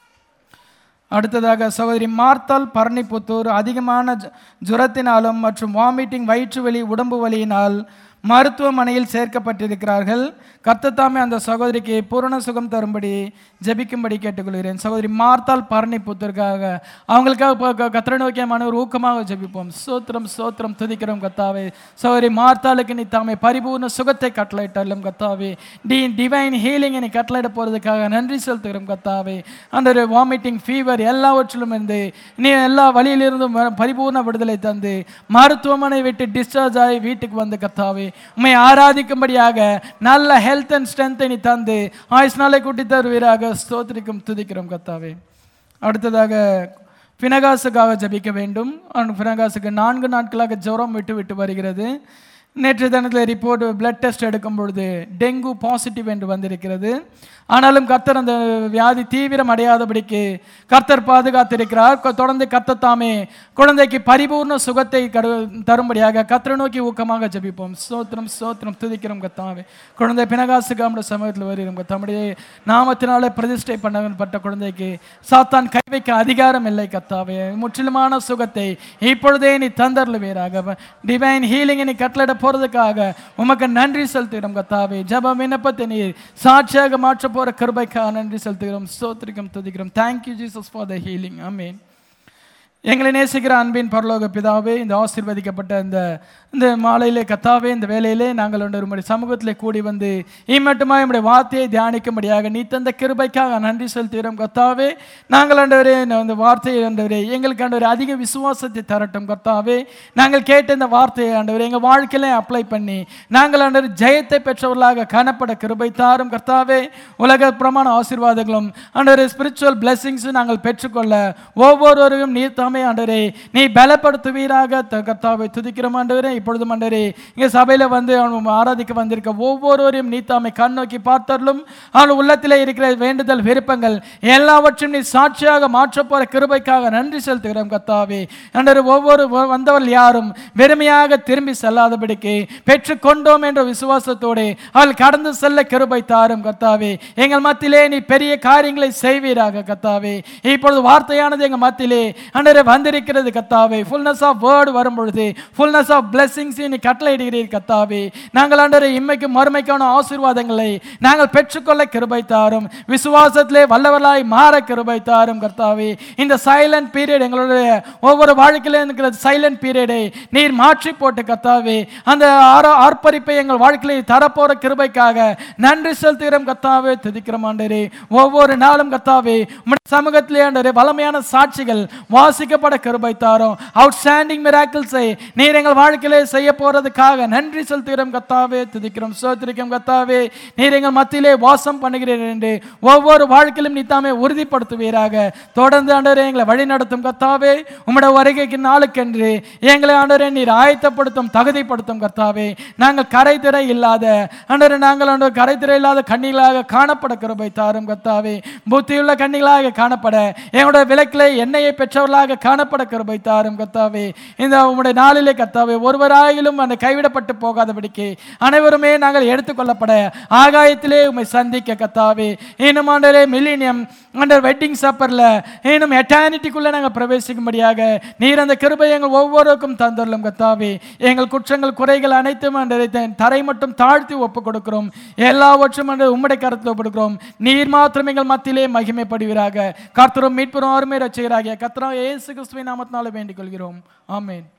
அடுத்ததாக சகோதரி மார்த்தால் பரணிப்புத்தூர் அதிகமான ஜ- ஜுரத்தினாலும் மற்றும் வாமிட்டிங் வயிற்று வலி உடம்பு வலியினால் மருத்துவமனையில் சேர்க்கப்பட்டிருக்கிறார்கள் கர்த்தத்தாமே அந்த சகோதரிக்கு பூரண சுகம் தரும்படி ஜெபிக்கும்படி கேட்டுக்கொள்கிறேன் சகோதரி மார்த்தால் பரணிப்புத்தூருக்காக அவங்களுக்காக இப்போ க- கர்த்தரை நோக்கியமான ஒரு ஊக்கமாக ஜெபிப்போம் சோத்திரம் சோத்திரம் துதிக்கிறோம் கத்தாவே சகோதரி மார்த்தாளுக்கு நீ தாமே பரிபூர்ண சுகத்தை கட்டளையிட்டாலும் கத்தாவே டி டிவைன் ஹீலிங் நீ கட்டளையிட போகிறதுக்காக நன்றி செலுத்துகிறோம் கத்தாவே அந்த ஒரு வாமிட்டிங் ஃபீவர் எல்லாவற்றிலும் இருந்து நீ எல்லா வழியிலிருந்தும் வ- பரிபூர்ண விடுதலை தந்து மருத்துவமனை விட்டு டிஸ்சார்ஜ் ஆகி வீட்டுக்கு வந்து கத்தாவே உண்மை ஆராதிக்கும்படியாக நல்ல ஹெல்த் அண்ட் ஸ்ட்ரென்த்தை நீ தந்து ஆயுஸ் நாளை கூட்டி தருவீராக ஸ்தோத்திரிக்கும் துதிக்கிறோம் கத்தாவே அடுத்ததாக பினகாசுக்காக ஜெபிக்க வேண்டும் அவன் பினகாசுக்கு நான்கு நாட்களாக ஜுரம் விட்டு விட்டு வருகிறது நேற்று தினத்தில் ரிப்போர்ட் பிளட் டெஸ்ட் எடுக்கும் பொழுது டெங்கு பாசிட்டிவ் என்று வந்திருக்கிறது ஆனாலும் கர்த்தர் அந்த வியாதி தீவிரம் அடையாதபடிக்கு கர்த்தர் பாதுகாத்திருக்கிறார் கொ- தொடர்ந்து கர்த்தர் தாமே குழந்தைக்கு பரிபூர்ண சுகத்தை கடு தரும்படியாக கர்த்தரை நோக்கி ஊக்கமாக ஜெபிப்போம் ஸ்தோத்திரம் ஸ்தோத்திரம் துதிக்கிறோம் கத்தாவே குழந்தை பினகாசுக்கு நம்முடைய சமயத்தில் வருகிறோம் தம்முடைய நாமத்தினாலே பிரதிஷ்டை பண்ணப்பட்ட குழந்தைக்கு சாத்தான் கை வைக்க அதிகாரம் இல்லை கத்தாவே முற்றிலுமான சுகத்தை இப்பொழுதே நீ தந்தர்லுவீராக டிவைன் ஹீலிங் நீ கட்டளிட போறதுக்காக உமக்கு நன்றி செலுத்துகிறோம் கத்தாவே ஜப விண்ணப்பத்தை நீ சாட்சியாக மாற்ற போற கிருபைக்காக நன்றி செலுத்துகிறோம் ஸ்தோத்திரிக்கும் துதிக்கிறோம் thank you Jesus for the healing amen எங்களை நேசிக்கிற அன்பின் பரலோக பிதாவே இந்த ஆசீர்வதிக்கப்பட்ட இந்த இந்த மாலையிலே கத்தாவே இந்த வேலையிலே நாங்கள் ஒன்று உம்முடைய சமூகத்திலே கூடி வந்து இம்மட்டுமா நம்முடைய வார்த்தையை தியானிக்கும்படியாக நீ தந்த கிருபைக்காக நன்றி செலுத்துகிறோம் கத்தாவே நாங்கள் ஆண்டவரே இந்த வார்த்தையை ஆண்டவரே எங்களுக்கு ஆண்டவரே அதிக விசுவாசத்தை தரட்டும் கத்தாவே நாங்கள் கேட்ட இந்த வார்த்தையை ஆண்டவரே எங்கள் வாழ்க்கையில அப்ளை பண்ணி நாங்கள் ஆண்டவர் ஜெயத்தை பெற்றவர்களாக காணப்பட கிருபை தாரும் கர்த்தாவே உலக பிரமாண ஆசீர்வாதங்களும் ஆண்டவரே ஸ்பிரிச்சுவல் பிளெஸிங்ஸ் நாங்கள் பெற்றுக்கொள்ள ஒவ்வொருவரையும் நீ தாமே ஆண்டவரே நீ பலப்படுத்துவீராக த- கர்த்தாவை துதிக்கிறோம் ஆண்டவரே இப்பொழுதும் ஆண்டவரே இங்கே சபையில் வந்து அவன் ஆராதிக்க வந்திருக்க ஒவ்வொருவரையும் நீ தாமே கண் நோக்கி பார்த்தருளும் அவன் உள்ளத்திலே இருக்கிற வேண்டுதல் விருப்பங்கள் எல்லாவற்றையும் நீ சாட்சியாக மாற்றப் போற கிருபைக்காக நன்றி செலுத்துகிறோம் கர்த்தாவே ஆண்டவரே ஒவ்வொரு வ- வந்தவர்கள் யாரும் வெறுமையாக திரும்பி செல்லாதபடிக்கு பெற்றுக்கொண்டோம் என்ற விசுவாசத்தோடு அவள் கடந்து செல்ல கிருபை தாரும் கர்த்தாவே எங்கள் மத்தியிலே நீ பெரிய காரியங்களை செய்வீராக கர்த்தாவே இப்பொழுது வார்த்தையானது எங்கள் மத்தியிலே அண்டரே வந்திருக்கிறது கர்த்தாவே ஃபுல்னஸ் ஆஃப் வேர்டு வரும் பொழுது ஃபுல்னஸ் ஆஃப் பிளெஸிங்ஸ் நீ கட்டளையிடுகிறீர் கர்த்தாவே நாங்கள் அண்டரே இம்மைக்கும் மறுமைக்கான ஆசீர்வாதங்களை நாங்கள் பெற்றுக்கொள்ள கிருபை தாரும் விசுவாசத்திலே வல்லவர்களாய் மாற கிருபை தாரும் கர்த்தாவே இந்த சைலண்ட் பீரியட் எங்களுடைய ஒவ்வொரு வாழ்க்கையில இருக்கிற சைலண்ட் பீரியடை நீர் மாற்றி போட்டு கர்த்தாவே அந்த ஆர- ஆர்ப்பரிப்பை எங்கள் வாழ்க்கையில தரப்போற கிருபைக்காக நன்றி செலுத்துகிறோம் கர்த்தாவே துதிக்கிறோம் ஆண்டரே ஒவ்வொரு நாளும் கர்த்தாவே உம்முடைய சமூகத்திலே ஆண்டரே வளமையான சாட்சிகள் வாசிக்கப்பட கிருபை தாரும் அவுட்ஸ்டாண்டிங் மிராக்கிள்ஸை நீர் எங்கள் வாழ்க்கையிலே செய்ய போறதுக்காக நன்றி செலுத்துகிறோம் கர்த்தாவே துதிக்கிறோம் சோத்திரிக்கிறோம் கர்த்தாவே நீர் எங்கள் மத்தியிலே வாசம் பண்ணுகிறீர் என்று ஒவ்வொரு வாழ்க்கையிலும் நீ தாமே உறுதிப்படுத்துவீராக தொடர்ந்து ஆண்டவரே எங்களை வழிநடத்தும் கர்த்தாவே உம்முடைய வருகைக்கு நாளுக்கென்று எங்களை ஆண்டவரே நீர் ஆயத்தப்படுத்தும் தகுதிப்படுத்தும் கர்த்தாவே நாங்கள் கரைதிரை இல்லாத ஆண்டவரே நாங்கள் ஆண்டவர் கரைதிரை இல்லாத கண்ணிகளாக காணப்பட கிருபை தாரும் கர்த்தாவே புத்தியுள்ள கண்ணிகளாக காணப்பட எங்களுடைய விளக்கிலே எண்ணெயை பெற்றவர்களாக காணப்பட கிருபை தாரும் கர்த்தாவே இந்த உம்முடைய நாளிலே கர்த்தாவே ஒருவராயிலும் அந்த கைவிடப்பட்டு போகாதபடிக்கு அனைவருமே நாங்கள் எடுத்துக்கொள்ளப்பட ஆகாயத்திலே உம்மை சந்திக்க கர்த்தாவே இன்னும் ஆண்டரே மில்லினியம் ஆண்டர் வெட்டிங் சப்பரில் இன்னும் எட்டானிட்டிக்குள்ளே நாங்கள் பிரவேசிக்கும்படியாக நீர் அந்த கிருபை எங்கள் ஒவ்வொருவருக்கும் தந்துள்ளோம் கர்த்தாவே எங்கள் குற்றங்கள் குறைகள் அனைத்தும் ஆண்டவரே த- தரை மட்டும் தாழ்த்தி ஒப்பு கொடுக்கிறோம் எல்லாவற்றும் ஆண்டவரே உம்முடைய கருத்தில் ஒப்பு கொடுக்கிறோம் நீர் மாத்திரம் எங்கள் மத்தியிலே மகிமைப்படுவீராக கர்த்தரும் மீட்புறம் அருமை ரட்சகராகிய கர்த்தரா இயேசு கிறிஸ்துவின் நாமத்தினால வேண்டிக் கொள்கிறோம் ஆமென்